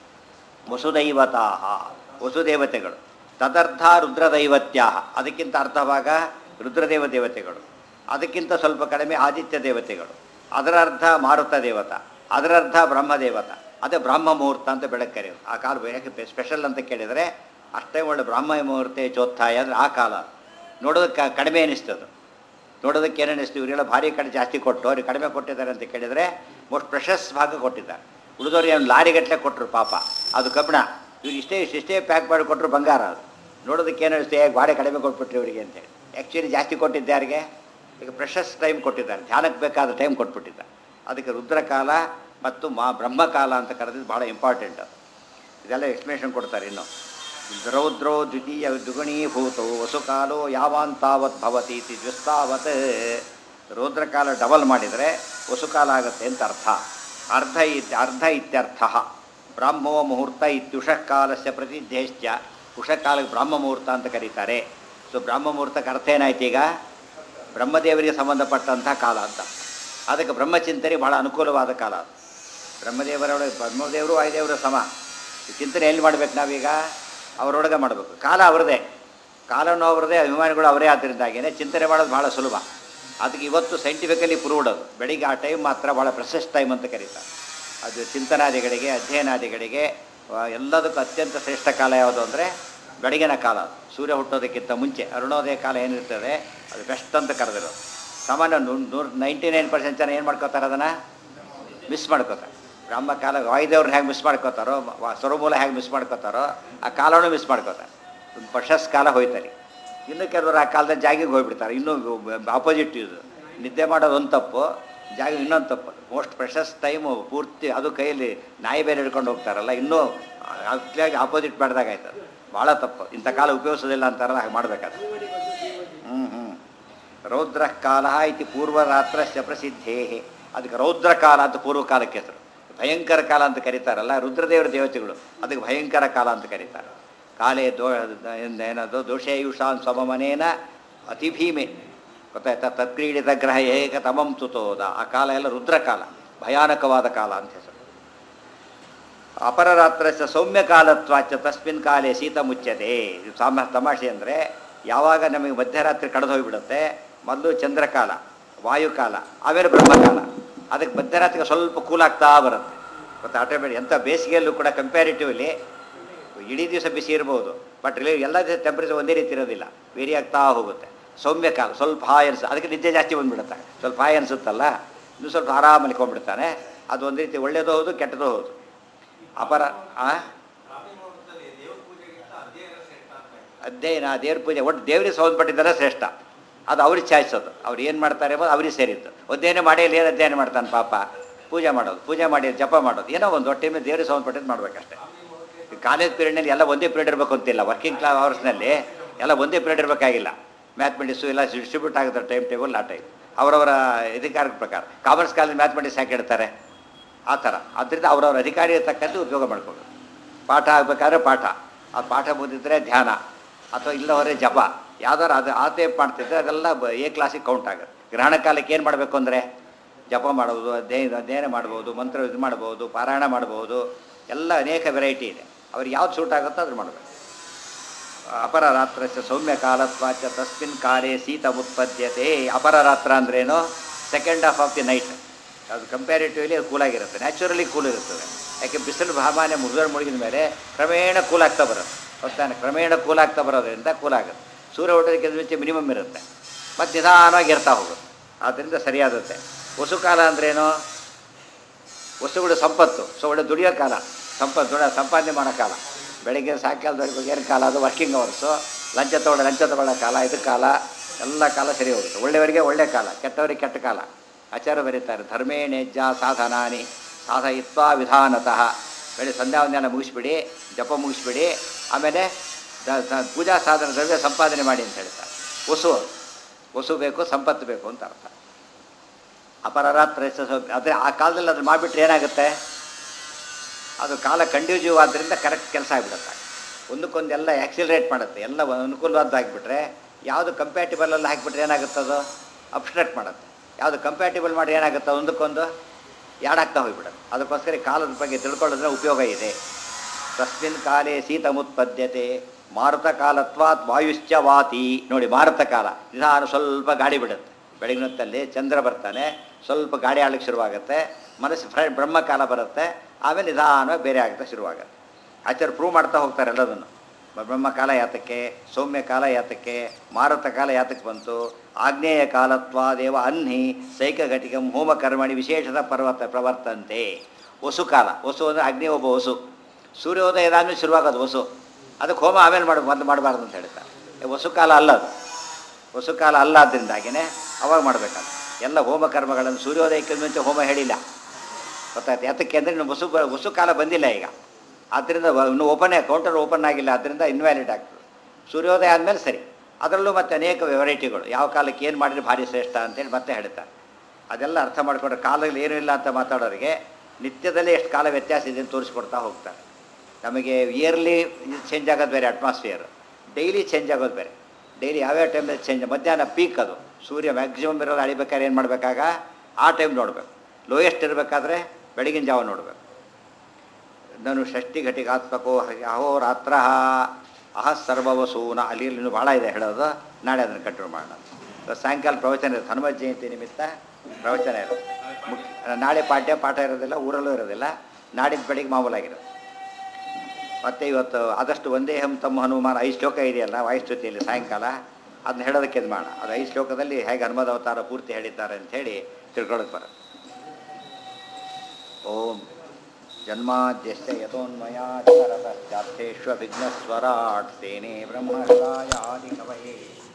Speaker 1: ವಸುದೈವತಾ ವಸುದೇವತೆಗಳು ತದರ್ಥ ರುದ್ರದೈವತ್ಯ ಅದಕ್ಕಿಂತ ಅರ್ಧ ಭಾಗ ರುದ್ರದೇವ ದೇವತೆಗಳು ಅದಕ್ಕಿಂತ ಸ್ವಲ್ಪ ಕಡಿಮೆ ಆದಿತ್ಯ ದೇವತೆಗಳು ಅದರ ಅರ್ಧ ಮಾರುತ ದೇವತ ಅದರ ಅರ್ಧ ಬ್ರಹ್ಮದೇವತ ಅದೇ ಬ್ರಾಹ್ಮ ಮುಹೂರ್ತ ಅಂತ ಬೆಳಗ್ಗೆ ಕರೆಯೋದು ಆ ಕಾಲ ಯಾಕೆ ಸ್ಪೆಷಲ್ ಅಂತ ಕೇಳಿದರೆ ಅಷ್ಟೇ ಒಳ್ಳೆ ಬ್ರಾಹ್ಮ ಮುಹೂರ್ತೆ ಚೋತ್ಥಾಯ ಅಂದರೆ ಆ ಕಾಲ ನೋಡೋದಕ್ಕೆ ಕಡಿಮೆ ಅನಿಸ್ತದು ನೋಡೋದಕ್ಕೆ ಏನು ಅನಿಸ್ತು ಇವರೆಲ್ಲ ಭಾರಿ ಕಡೆ ಜಾಸ್ತಿ ಕೊಟ್ಟು ಅವ್ರಿಗೆ ಕಡಿಮೆ ಕೊಟ್ಟಿದ್ದಾರೆ ಅಂತ ಕೇಳಿದರೆ ಮೋಸ್ಟ್ ಪ್ರೆಷಸ್ ಭಾಗ ಕೊಟ್ಟಿದ್ದಾರೆ ಉಳಿದವ್ರಿಗೆ ಏನು ಲಾರಿಗಟ್ಟಲೆ ಕೊಟ್ಟರು ಪಾಪ ಅದು ಕಬ್ಬಿಣ ಇವ್ರು ಇಷ್ಟೇ ಇಷ್ಟೇ ಪ್ಯಾಕ್ ಮಾಡಿ ಕೊಟ್ಟರು ಬಂಗಾರ ಅದು ನೋಡೋದಕ್ಕೆ ಏನು ಅನಿಸ್ತು ಹೇಗೆ ಭಾರಿ ಕಡಿಮೆ ಕೊಟ್ಬಿಟ್ರಿ ಇವರಿಗೆ ಅಂತೇಳಿ ಆ್ಯಕ್ಚುಲಿ ಜಾಸ್ತಿ ಕೊಟ್ಟಿದ್ದೆ ಯಾರಿಗೆ ಈಗ ಪ್ರೆಷಸ್ ಟೈಮ್ ಕೊಟ್ಟಿದ್ದಾರೆ ಧ್ಯಾನಕ್ಕೆ ಬೇಕಾದ ಟೈಮ್ ಕೊಟ್ಬಿಟ್ಟಿದ್ದಾರೆ ಅದಕ್ಕೆ ರುದ್ರಕಾಲ ಮತ್ತು ಮಾ ಬ್ರಹ್ಮಕಾಲ ಅಂತ ಕರೆದಿದ್ದು ಭಾಳ ಇಂಪಾರ್ಟೆಂಟ್ ಅದು ಇದೆಲ್ಲ ಎಕ್ಸ್ಪ್ಲೇಷನ್ ಕೊಡ್ತಾರೆ ಇನ್ನು ರೌದ್ರೋ ದ್ವಿತೀಯ ದ್ವಿಗುಣೀಭೂತೋ ವಸುಕಾಲೋ ಯಾವಾಂತಾವತ್ ಭವತಿ ಇತಿ ದ್ವಿಸ್ತಾವತ್ ರೌದ್ರಕಾಲ ಡಬಲ್ ಮಾಡಿದರೆ ವಸುಕಾಲ ಆಗುತ್ತೆ ಅಂತ ಅರ್ಥ ಅರ್ಧ ಇತ್ ಅರ್ಧ ಇತ್ಯರ್ಥ ಬ್ರಾಹ್ಮೋ ಮುಹೂರ್ತ ಇತ್ಯುಷಃ ಕಾಲಸ್ಯ ಪ್ರತಿಧ್ಯಶ್ಚ ಉಷಕಾಲಕ್ಕೆ ಬ್ರಾಹ್ಮ ಮುಹೂರ್ತ ಅಂತ ಕರೀತಾರೆ ಸೊ ಬ್ರಾಹ್ಮ ಮುಹೂರ್ತಕ್ಕೆ ಅರ್ಥ ಏನಾಯ್ತು ಈಗ ಬ್ರಹ್ಮದೇವರಿಗೆ ಸಂಬಂಧಪಟ್ಟಂಥ ಕಾಲ ಅಂತ ಅದಕ್ಕೆ ಬ್ರಹ್ಮಚಿಂತನೆ ಭಾಳ ಅನುಕೂಲವಾದ ಕಾಲ ಅದು ಬ್ರಹ್ಮದೇವರೊಳಗೆ ಬ್ರಹ್ಮದೇವರು ವಾಯುದೇವರು ಸಮ ಈ ಚಿಂತನೆ ಎಲ್ಲಿ ಮಾಡ್ಬೇಕು ನಾವೀಗ ಅವರೊಳಗೆ ಮಾಡಬೇಕು ಕಾಲ ಅವರದೇ ಕಾಲನೂ ಅವರದೇ ಅಭಿಮಾನಿಗಳು ಅವರೇ ಆದ್ದರಿಂದಾಗೇನೆ ಚಿಂತನೆ ಮಾಡೋದು ಭಾಳ ಸುಲಭ ಅದಕ್ಕೆ ಇವತ್ತು ಸೈಂಟಿಫಿಕಲಿ ಪ್ರೂವ್ಡ್ ಅದು ಬೆಳಿಗ್ಗೆ ಆ ಟೈಮ್ ಮಾತ್ರ ಭಾಳ ಪ್ರೆಸೆಸ್ ಟೈಮ್ ಅಂತ ಕರೀತಾರೆ ಅದು ಚಿಂತನಾದಿಗಳಿಗೆ ಅಧ್ಯಯನಾದಿಗಳಿಗೆ ಆ, ಎಲ್ಲದಕ್ಕೂ ಅತ್ಯಂತ ಶ್ರೇಷ್ಠ ಕಾಲ ಯಾವುದು ಅಂದರೆ ಬೆಳಗಿನ ಕಾಲ ಅದು. ಸೂರ್ಯ ಹುಟ್ಟೋದಕ್ಕಿಂತ ಮುಂಚೆ ಅರುಣೋದಯ ಕಾಲ ಏನಿರ್ತದೆ ಅದು ಬೆಸ್ಟ್ ಅಂತ ಕರೆದಿರೋದು ಸಾಮಾನ್ಯ ನೂರು ನೂರು ನೈಂಟಿ ನೈನ್ ಪರ್ಸೆಂಟ್ ಜನ ಏನು ಮಾಡ್ಕೋತಾರೆ ಅದನ್ನು ಮಿಸ್ ಮಾಡ್ಕೋತಾರೆ ಬ್ರಹ್ಮ ಕಾಲ ವಾಯುದೇವ್ರನ್ನ ಹೇಗೆ ಮಿಸ್ ಮಾಡ್ಕೋತಾರೋ ವ- ಸ್ವರಮೂಲ ಹೇಗೆ ಮಿಸ್ ಮಾಡ್ಕೋತಾರೋ ಆ ಕಾಲವನ್ನು ಮಿಸ್ ಮಾಡ್ಕೋತಾರೆ ಒಂದು ಪಶಸ್ ಕಾಲ ಹೋಯ್ತಾರೆ ಇನ್ನು ಕೆಲವರು ಆ ಕಾಲದಲ್ಲಿ ಜಾಗಿಗೆ ಹೋಗ್ಬಿಡ್ತಾರೆ ಇನ್ನೂ ಆಪೋಸಿಟ್ ಇದು ನಿದ್ದೆ ಮಾಡೋದು ಒಂದು ತಪ್ಪು ಜಾಗ ಇನ್ನೊಂದು ತಪ್ಪು ಮೋಸ್ಟ್ ಪ್ರೆಷಸ್ ಟೈಮು ಪೂರ್ತಿ ಅದು ಕೈಯಲ್ಲಿ ನಾಯಿ ಬೇರೆ ಹಿಡ್ಕೊಂಡು ಹೋಗ್ತಾರಲ್ಲ ಇನ್ನೂ ಅದ್ಲಾಗಿ ಆಪೋಸಿಟ್ ಮಾಡಿದಾಗ ಆಯ್ತದೆ ಭಾಳ ತಪ್ಪು ಇಂಥ ಕಾಲ ಉಪಯೋಗಿಸೋದಿಲ್ಲ ಅಂತಾರಲ್ಲ ಹಾಗೆ ಮಾಡಬೇಕಾದ್ರೆ ಹ್ಞೂ ಹ್ಞೂ ರೌದ್ರ ಕಾಲ ಇತಿ ಪೂರ್ವರಾತ್ರಸ್ಯ ಪ್ರಸಿದ್ಧೇ ಅದಕ್ಕೆ ರೌದ್ರ ಕಾಲ ಅಂತ ಪೂರ್ವಕಾಲಕ್ಕೆ ಹೆಸರು ಭಯಂಕರ ಕಾಲ ಅಂತ ಕರೀತಾರಲ್ಲ ರುದ್ರದೇವರ ದೇವತೆಗಳು ಅದಕ್ಕೆ ಭಯಂಕರ ಕಾಲ ಅಂತ ಕರೀತಾರೆ ಕಾಲೇ ದೋ ಎಂದ ಏನದು ದೋಷೇಯುಷಾನ್ ಸ್ವಮನೇನ ಅತಿ ಭೀಮೆ ಗೊತ್ತಾಯ್ತಾ ತತ್ಕ್ರೀಡಿತ ಗ್ರಹ ಏಕ ತಮಂ ತುತೋದ ಆ ಕಾಲ ಎಲ್ಲ ರುದ್ರಕಾಲ ಭಯಾನಕವಾದ ಕಾಲ ಅಂತ ಹೆಸರು ಅಪರರಾತ್ರಸ್ಯ ಸೌಮ್ಯ ಕಾಲತ್ವಾಚ ತಸ್ಮಿನ್ ಕಾಲೇ ಶೀತ ಮುಚ್ಚತೆ ಇದು ಸಾಮ ತಮಾಷೆ ಅಂದರೆ ಯಾವಾಗ ನಮಗೆ ಮಧ್ಯರಾತ್ರಿ ಕಳೆದು ಹೋಗಿಬಿಡುತ್ತೆ ಮೊದಲು ಚಂದ್ರಕಾಲ ವಾಯುಕಾಲ ಆಮೇಲೆ ಬ್ರಹ್ಮಕಾಲ ಅದಕ್ಕೆ ಮಧ್ಯರಾತ್ರಿಗೆ ಸ್ವಲ್ಪ ಕೂಲ್ ಆಗ್ತಾ ಬರುತ್ತೆ ಮತ್ತು ಆಟೋಮೆಟಿಕ್ ಎಂಥ ಬೇಸಿಗೆಯಲ್ಲೂ ಕೂಡ ಕಂಪ್ಯಾರಿಟಿವ್ಲಿ ಇಡೀ ದಿವಸ ಬಿಸಿ ಇರ್ಬೋದು ಬಟ್ ಇಲ್ಲಿ ಎಲ್ಲ ದಿವಸ ಟೆಂಪ್ರೇಚರ್ ಒಂದೇ ರೀತಿ ಇರೋದಿಲ್ಲ ವೇರಿ ಆಗ್ತಾ ಹೋಗುತ್ತೆ ಸೌಮ್ಯ ಕಾಲ ಸ್ವಲ್ಪ ಹಾಯ್ ಅನ್ಸ ಅದಕ್ಕೆ ನಿದ್ದೆ ಜಾಸ್ತಿ ಬಂದ್ಬಿಡುತ್ತೆ ಸ್ವಲ್ಪ ಹಾಯ್ ಅನಿಸುತ್ತಲ್ಲ ಇನ್ನು ಸ್ವಲ್ಪ ಆರಾಮ ಮಲ್ಕೊಂಡ್ಬಿಡ್ತಾನೆ ಅದು ಒಂದು ರೀತಿ ಒಳ್ಳೇದು ಹೌದು ಕೆಟ್ಟದ್ದು ಹೌದು ಅಪರ ಆ ಅಧ್ಯಯನ ದೇವ್ರ ಪೂಜೆ ಒಟ್ಟು ದೇವರಿಗೆ ಸಂಬಂಧಪಟ್ಟಿದ್ದಾರೆ ಶ್ರೇಷ್ಠ ಅದು ಅವ್ರಿಗೆ ಚಾಯ್ಸ್ ಅದು ಅವ್ರು ಏನು ಮಾಡ್ತಾರೆ ಎಂಬುದು ಅವ್ರಿಗೆ ಸೇರಿದ್ದು ಅಧ್ಯಯನ ಮಾಡಿ ಇಲ್ಲಿ ಏನು ಅಧ್ಯಯನ ಮಾಡ್ತಾನೆ ಪಾಪ ಪೂಜೆ ಮಾಡೋದು ಪೂಜೆ ಮಾಡಿ ಜಪ ಮಾಡೋದು ಏನೋ ಒಂದು ಒಟ್ಟಿನ ದೇವ್ರಿಗೆ ಸಂಬಂಧಪಟ್ಟಿದ್ದು ಮಾಡ್ಬೇಕಷ್ಟೇ ಈ ಕಾಲೇಜ್ ಪೀರಿಯಡ್ನಲ್ಲಿ ಎಲ್ಲ ಒಂದೇ ಪೀರಿಯಡ್ ಇರಬೇಕು ಅಂತಿಲ್ಲ ವರ್ಕಿಂಗ್ ಕ್ಲಾಸ್ ಅವರ್ಸ್ನಲ್ಲಿ ಎಲ್ಲ ಒಂದೇ ಪೀರಿಯಡ್ ಇರಬೇಕಾಗಿಲ್ಲ ಮ್ಯಾಥಮೆಟಿಕ್ಸು ಎಲ್ಲ ಡಿಸ್ಟ್ರಿಬ್ಯೂಟ್ ಆಗುತ್ತೆ ಟೈಮ್ ಟೇಬಲ್ ಆ ಟೈಮ್ ಅವರವರ ಅಧಿಕಾರದ ಪ್ರಕಾರ ಕಾಮರ್ಸ್ ಕಾಲೇಜ್ ಮ್ಯಾಥಮೆಟಿಕ್ಸ್ ಯಾಕೆ ಇಡ್ತಾರೆ ಆ ಥರ ಅದರಿಂದ ಅವರವ್ರ ಅಧಿಕಾರಿಗೆ ತಕ್ಕಂತೆ ಉದ್ಯೋಗ ಮಾಡ್ಕೋಬೇಕು ಪಾಠ ಆಗಬೇಕಾದ್ರೆ ಪಾಠ ಆ ಪಾಠ ಮುಗಿದಿದ್ರೆ ಧ್ಯಾನ ಅಥವಾ ಇಲ್ಲವರೆ ಜಪ ಯಾವ್ದಾರು ಅದು ಆ ಟೈಪ್ ಮಾಡ್ತಿದ್ರೆ ಅದೆಲ್ಲ ಬ- ಎ ಕ್ಲಾಸಿಗೆ ಕೌಂಟ್ ಆಗುತ್ತೆ ಗ್ರಹಣ ಕಾಲಕ್ಕೆ ಏನು ಮಾಡಬೇಕು ಅಂದರೆ ಜಪ ಮಾಡ್ಬೋದು ಅಧ್ಯಯನ ಅಧ್ಯಯನ ಮಾಡ್ಬೋದು ಮಂತ್ರ ಇದು ಮಾಡ್ಬೋದು ಪಾರಾಯಣ ಮಾಡ್ಬೋದು ಎಲ್ಲ ಅನೇಕ ವೆರೈಟಿ ಇದೆ ಅವ್ರಿಗೆ ಯಾವ್ದು ಸೂಟ್ ಆಗುತ್ತೋ ಅದ್ರ ಮಾಡಬೇಕು ಅಪರರಾತ್ರಸ್ಯ ಸೌಮ್ಯ ಕಾಲತ್ವಾಚ ತಸ್ಮಿನ್ ಕಾಲೇ ಶೀತ ಉತ್ಪದ್ಯತೆ ಅಪರರಾತ್ರ ಅಂದ್ರೇನು second half of the night ಅದು ಕಂಪ್ಯಾರಿಟಿವ್ಲಿ ಅದು ಕೂಲಾಗಿರುತ್ತೆ ನ್ಯಾಚುರಲಿ ಕೂಲ್ ಇರುತ್ತದೆ ಯಾಕೆ ಬಿಸಿಲು ಸಾಮಾನ್ಯ ಮುಗಿದೋರು ಮುಳುಗಿದ ಮೇಲೆ ಕ್ರಮೇಣ ಕೂಲ್ ಆಗ್ತಾ ಬರುತ್ತೆ ಗೊತ್ತಾನೆ ಕ್ರಮೇಣ ಕೂಲ್ ಆಗ್ತಾ ಬರೋದ್ರಿಂದ ಕೂಲ್ ಆಗುತ್ತೆ ಸೂರ್ಯ ಹುಟ್ಟೋದಕ್ಕಿಂತ ಮುಂಚೆ ಮಿನಿಮಮ್ ಇರುತ್ತೆ ಮತ್ತು ನಿಧಾನವಾಗಿ ಇರ್ತಾ ಹೋಗುತ್ತೆ ಆದ್ದರಿಂದ ಸರಿಯಾದತ್ತೆ ವಸುಕಾಲ ಅಂದ್ರೇನು ವಸ್ತುಗಳು ಸಂಪತ್ತು ಸೊ ಒಳ್ಳೆ ದುಡಿಯೋ ಕಾಲ ಸಂಪತ್ತು ದುಡ ಸಂಪಾದನೆ ಮಾಡೋ ಕಾಲ ಬೆಳಿಗ್ಗೆ ಸಾಯಂಕಾಲದವರೆಗೂ ಏನು ಕಾಲ ಅದು ವರ್ಕಿಂಗ್ ಅವರ್ಸು ಲಂಚ ತಗೊಳ್ಳೋ ಲಂಚ ತಗೊಳ್ಳೋ ಕಾಲ ಇದು ಕಾಲ ಎಲ್ಲ ಕಾಲ ಸರಿ ಹೋಗುತ್ತೆ ಒಳ್ಳೆಯವರಿಗೆ ಒಳ್ಳೆ ಕಾಲ ಕೆಟ್ಟವರಿಗೆ ಕೆಟ್ಟ ಕಾಲ ಆಚಾರ ಬರೀತಾರೆ ಧರ್ಮೇಣೇಜ್ಜ ಸಾಧನಾನಿ ಸಾಧಯಿತ್ವ ವಿಧಾನತಃ ಬೆಳೆ ಸಂಧ್ಯಾ ವಂದನ ಮುಗಿಸ್ಬಿಡಿ ಜಪ ಮುಗಿಸ್ಬಿಡಿ ಆಮೇಲೆ ದ- ದ- ಪೂಜಾ ಸಾಧನ ದ್ರವ್ಯ ಸಂಪಾದನೆ ಮಾಡಿ ಅಂತ ಹೇಳ್ತಾರೆ ವಸು ವಸು ಬೇಕು ಸಂಪತ್ತು ಬೇಕು ಅಂತ ಅರ್ಥ ಅಪರರಾತ್ರ ಅದೇ ಆ ಕಾಲದಲ್ಲಿ ಅದನ್ನು ಮಾಡಿಬಿಟ್ರೆ ಏನಾಗುತ್ತೆ ಅದು ಕಾಲ ಕಂಡ್ಯೂಸಿವ್ ಆದ್ದರಿಂದ ಕರೆಕ್ಟ್ ಕೆಲಸ ಆಗಿಬಿಡುತ್ತೆ ಒಂದಕ್ಕೊಂದು ಎಲ್ಲ ಆ್ಯಕ್ಸಿಲರೇಟ್ ಮಾಡುತ್ತೆ ಎಲ್ಲ ಅನುಕೂಲವಾದ್ದು ಹಾಕಿಬಿಟ್ರೆ ಯಾವುದು ಕಂಪ್ಯಾಟಿಬಲ್ ಅಲ್ಲಿ ಹಾಕಿಬಿಟ್ರೆ ಏನಾಗುತ್ತೆ ಅದು ಅಬ್ಸ್ಟ್ರಾಕ್ಟ್ ಮಾಡುತ್ತೆ ಯಾವುದು ಕಂಪ್ಯಾಟಿಬಲ್ ಮಾಡಿ ಏನಾಗುತ್ತೆ ಒಂದಕ್ಕೊಂದು ಯಾಡಾಗ್ತಾ ಹೋಗ್ಬಿಡುತ್ತೆ ಅದಕ್ಕೋಸ್ಕರ ಈ ಕಾಲದ ಬಗ್ಗೆ ತಿಳ್ಕೊಳ್ಳೋದ್ರೆ ಉಪಯೋಗ ಇದೆ ತಸ್ಮಿನ್ ಕಾಲೇ ಶೀತಮುತ್ಪದ್ಯತೆ ಮಾರುತ ಕಾಲತ್ವಾತ್ ವಾಯುಶ್ಚ ವಾತಿ ನೋಡಿ ಮಾರುತ ಕಾಲ ನಿಧಾನ ಸ್ವಲ್ಪ ಗಾಳಿ ಬಿಡುತ್ತೆ ಬೆಳಗಿನ ಹೊತ್ತಲ್ಲಿ ಚಂದ್ರ ಬರ್ತಾನೆ ಸ್ವಲ್ಪ ಗಾಳಿ ಆಡಲಿಕ್ಕೆ ಶುರುವಾಗುತ್ತೆ ಮನಸ್ಸು ಫ್ರೈ ಬ್ರಹ್ಮಕಾಲ ಬರುತ್ತೆ ಆಮೇಲೆ ನಿಧಾನವಾಗಿ ಬೇರೆ ಆಗುತ್ತೆ ಶುರುವಾಗುತ್ತೆ ಆಚಾರ್ಯ ಪ್ರೂವ್ ಮಾಡ್ತಾ ಹೋಗ್ತಾರೆ ಎಲ್ಲದನ್ನು ಬ್ರಹ್ಮಕಾಲ ಯಾತಕ್ಕೆ ಸೌಮ್ಯ ಕಾಲ ಯಾತಕ್ಕೆ ಮಾರುತ ಕಾಲ ಯಾತಕ್ಕೆ ಬಂತು ಆಗ್ನೇಯ ಕಾಲತ್ವಾದೇವ ಅನ್ಹಿ ಸೈಕ ಘಟಿಕಂ ಹೋಮ ಕರ್ಮಣಿ ವಿಶೇಷದ ಪರ್ವತ ಪ್ರವರ್ತಂತೆ ವಸು ಕಾಲ ವಸು ಅಂದರೆ ಅಗ್ನಿ ಒಬ್ಬ ವಸು ಸೂರ್ಯೋದಯ ಆದಮೇಲೆ ಶುರುವಾಗೋದು ವಸು ಅದಕ್ಕೆ ಹೋಮ ಆಮೇಲೆ ಮಾಡಿ ಮೊದಲು ಮಾಡಬಾರ್ದು ಅಂತ ಹೇಳ್ತಾರೆ ಏ, ವಸು ಕಾಲ ಅಲ್ಲ ಅದು ವಸು ಕಾಲ ಅಲ್ಲ ಆದ್ದರಿಂದಾಗಿನೇ ಅವಾಗ ಮಾಡಬೇಕಲ್ಲ ಎಲ್ಲ ಹೋಮ ಕರ್ಮಗಳನ್ನು ಸೂರ್ಯೋದಯಕ್ಕೆ ಮುಂಚೆ ಹೋಮ ಹೇಳಿಲ್ಲ ಗೊತ್ತಾಯ್ತು ಯಾತಕ್ಕೆ ಅಂದರೆ ಇನ್ನು ವಸು ಬ- ವಸು ಕಾಲ ಬಂದಿಲ್ಲ ಈಗ ಆದ್ದರಿಂದ ವ- ಇನ್ನು ಓಪನ್ ಕೌಂಟರ್ ಓಪನ್ ಆಗಿಲ್ಲ ಆದ್ದರಿಂದ ಇನ್ವ್ಯಾಲಿಡ್ ಆಗ್ತದೆ ಸೂರ್ಯೋದಯ ಆದಮೇಲೆ ಸರಿ ಅದರಲ್ಲೂ ಮತ್ತೆ ಅನೇಕ ವೆರೈಟಿಗಳು ಯಾವ ಕಾಲಕ್ಕೆ ಏನು ಮಾಡಿದ್ರೆ ಭಾರಿ ಶ್ರೇಷ್ಠ ಅಂತೇಳಿ ಮತ್ತೆ ಹೇಳ್ತಾರೆ ಅದೆಲ್ಲ ಅರ್ಥ ಮಾಡಿಕೊಂಡ್ರೆ ಕಾಲದಲ್ಲಿ ಏನೂ ಇಲ್ಲ ಅಂತ ಮಾತಾಡೋರಿಗೆ ನಿತ್ಯದಲ್ಲೇ ಎಷ್ಟು ಕಾಲ ವ್ಯತ್ಯಾಸ ಇದೆ ಅಂತ ತೋರಿಸ್ಕೊಡ್ತಾ ಹೋಗ್ತಾರೆ ನಮಗೆ ಇಯರ್ಲಿ ಚೇಂಜ್ ಆಗೋದು ಬೇರೆ ಅಟ್ಮಾಸ್ಫಿಯರ್ ಡೈಲಿ ಚೇಂಜ್ ಆಗೋದು ಬೇರೆ ಡೈಲಿ ಯಾವ್ಯಾವ ಟೈಮಲ್ಲಿ ಚೇಂಜ್ ಮಧ್ಯಾಹ್ನ ಪೀಕ್ ಅದು ಸೂರ್ಯ ಮ್ಯಾಕ್ಸಿಮಮ್ ಇರೋದು ಅಳಿಬೇಕಾದ್ರೆ ಏನು ಮಾಡಬೇಕಾಗ ಆ ಟೈಮ್ ನೋಡಬೇಕು ಲೋಯೆಸ್ಟ್ ಇರಬೇಕಾದ್ರೆ ಬೆಳಗಿನ ಜಾವ ನೋಡಬೇಕು ನಾನು ಷಷ್ಠಿ ಘಟಿಕಾತ್ಮಕೋ ಅಹೋರಾತ್ರ ಅಹ ಸರ್ವವಸೂನ ಅಲ್ಲಿ ಇಲ್ಲಿ ಇನ್ನೂ ಭಾಳ ಇದೆ ಹೇಳೋದು ನಾಳೆ ಅದನ್ನು ಕಂಟಿನ್ಯೂ ಮಾಡೋಣ ಇವತ್ತು ಸಾಯಂಕಾಲ ಪ್ರವಚನ ಇರುತ್ತೆ ಹನುಮ ಜಯಂತಿ ನಿಮಿತ್ತ ಪ್ರವಚನ ಇರುತ್ತೆ ಮುಖ್ಯ ನಾಳೆ ಪಾಠ್ಯ ಪಾಠ ಇರೋದಿಲ್ಲ ಊರಲ್ಲೂ ಇರೋದಿಲ್ಲ ನಾಡಿದ್ದು ಬೆಳಿಗ್ಗೆ ಮಾಮೂಲಾಗಿರುತ್ತೆ ಮತ್ತು ಇವತ್ತು ಆದಷ್ಟು ಒಂದೇ ಹಂ ತಮ್ಮ ಹನುಮಾನ ಐದು ಶ್ಲೋಕ ಇದೆಯಲ್ಲ ವಾಯುಸ್ತುತಿಯಲ್ಲಿ ಸಾಯಂಕಾಲ ಅದನ್ನ ಹೇಳೋದಕ್ಕೆ ಇದು ಮಾಡೋಣ ಅದು ಐದು ಶ್ಲೋಕದಲ್ಲಿ ಹೇಗೆ ಹನುಮದ ಅವತಾರ ಪೂರ್ತಿ ಹೇಳಿದ್ದಾರೆ ಅಂಥೇಳಿ ತಿಳ್ಕೊಳ್ಳೋಕೆ ಬರುತ್ತೆ ಓಂ ಜನ್ಮಾದ್ಯಶ್ಚ ಯತೋನ್ಮಯಾಚಾರತಶ್ಚಾರ್ಥೇಷ್ವಭಿಘ್ನಸ್ವರಾಟ್ ತೇನೇ ಬ್ರಹ್ಮಹೃದಾಯ ಆದಿಕವಯೇ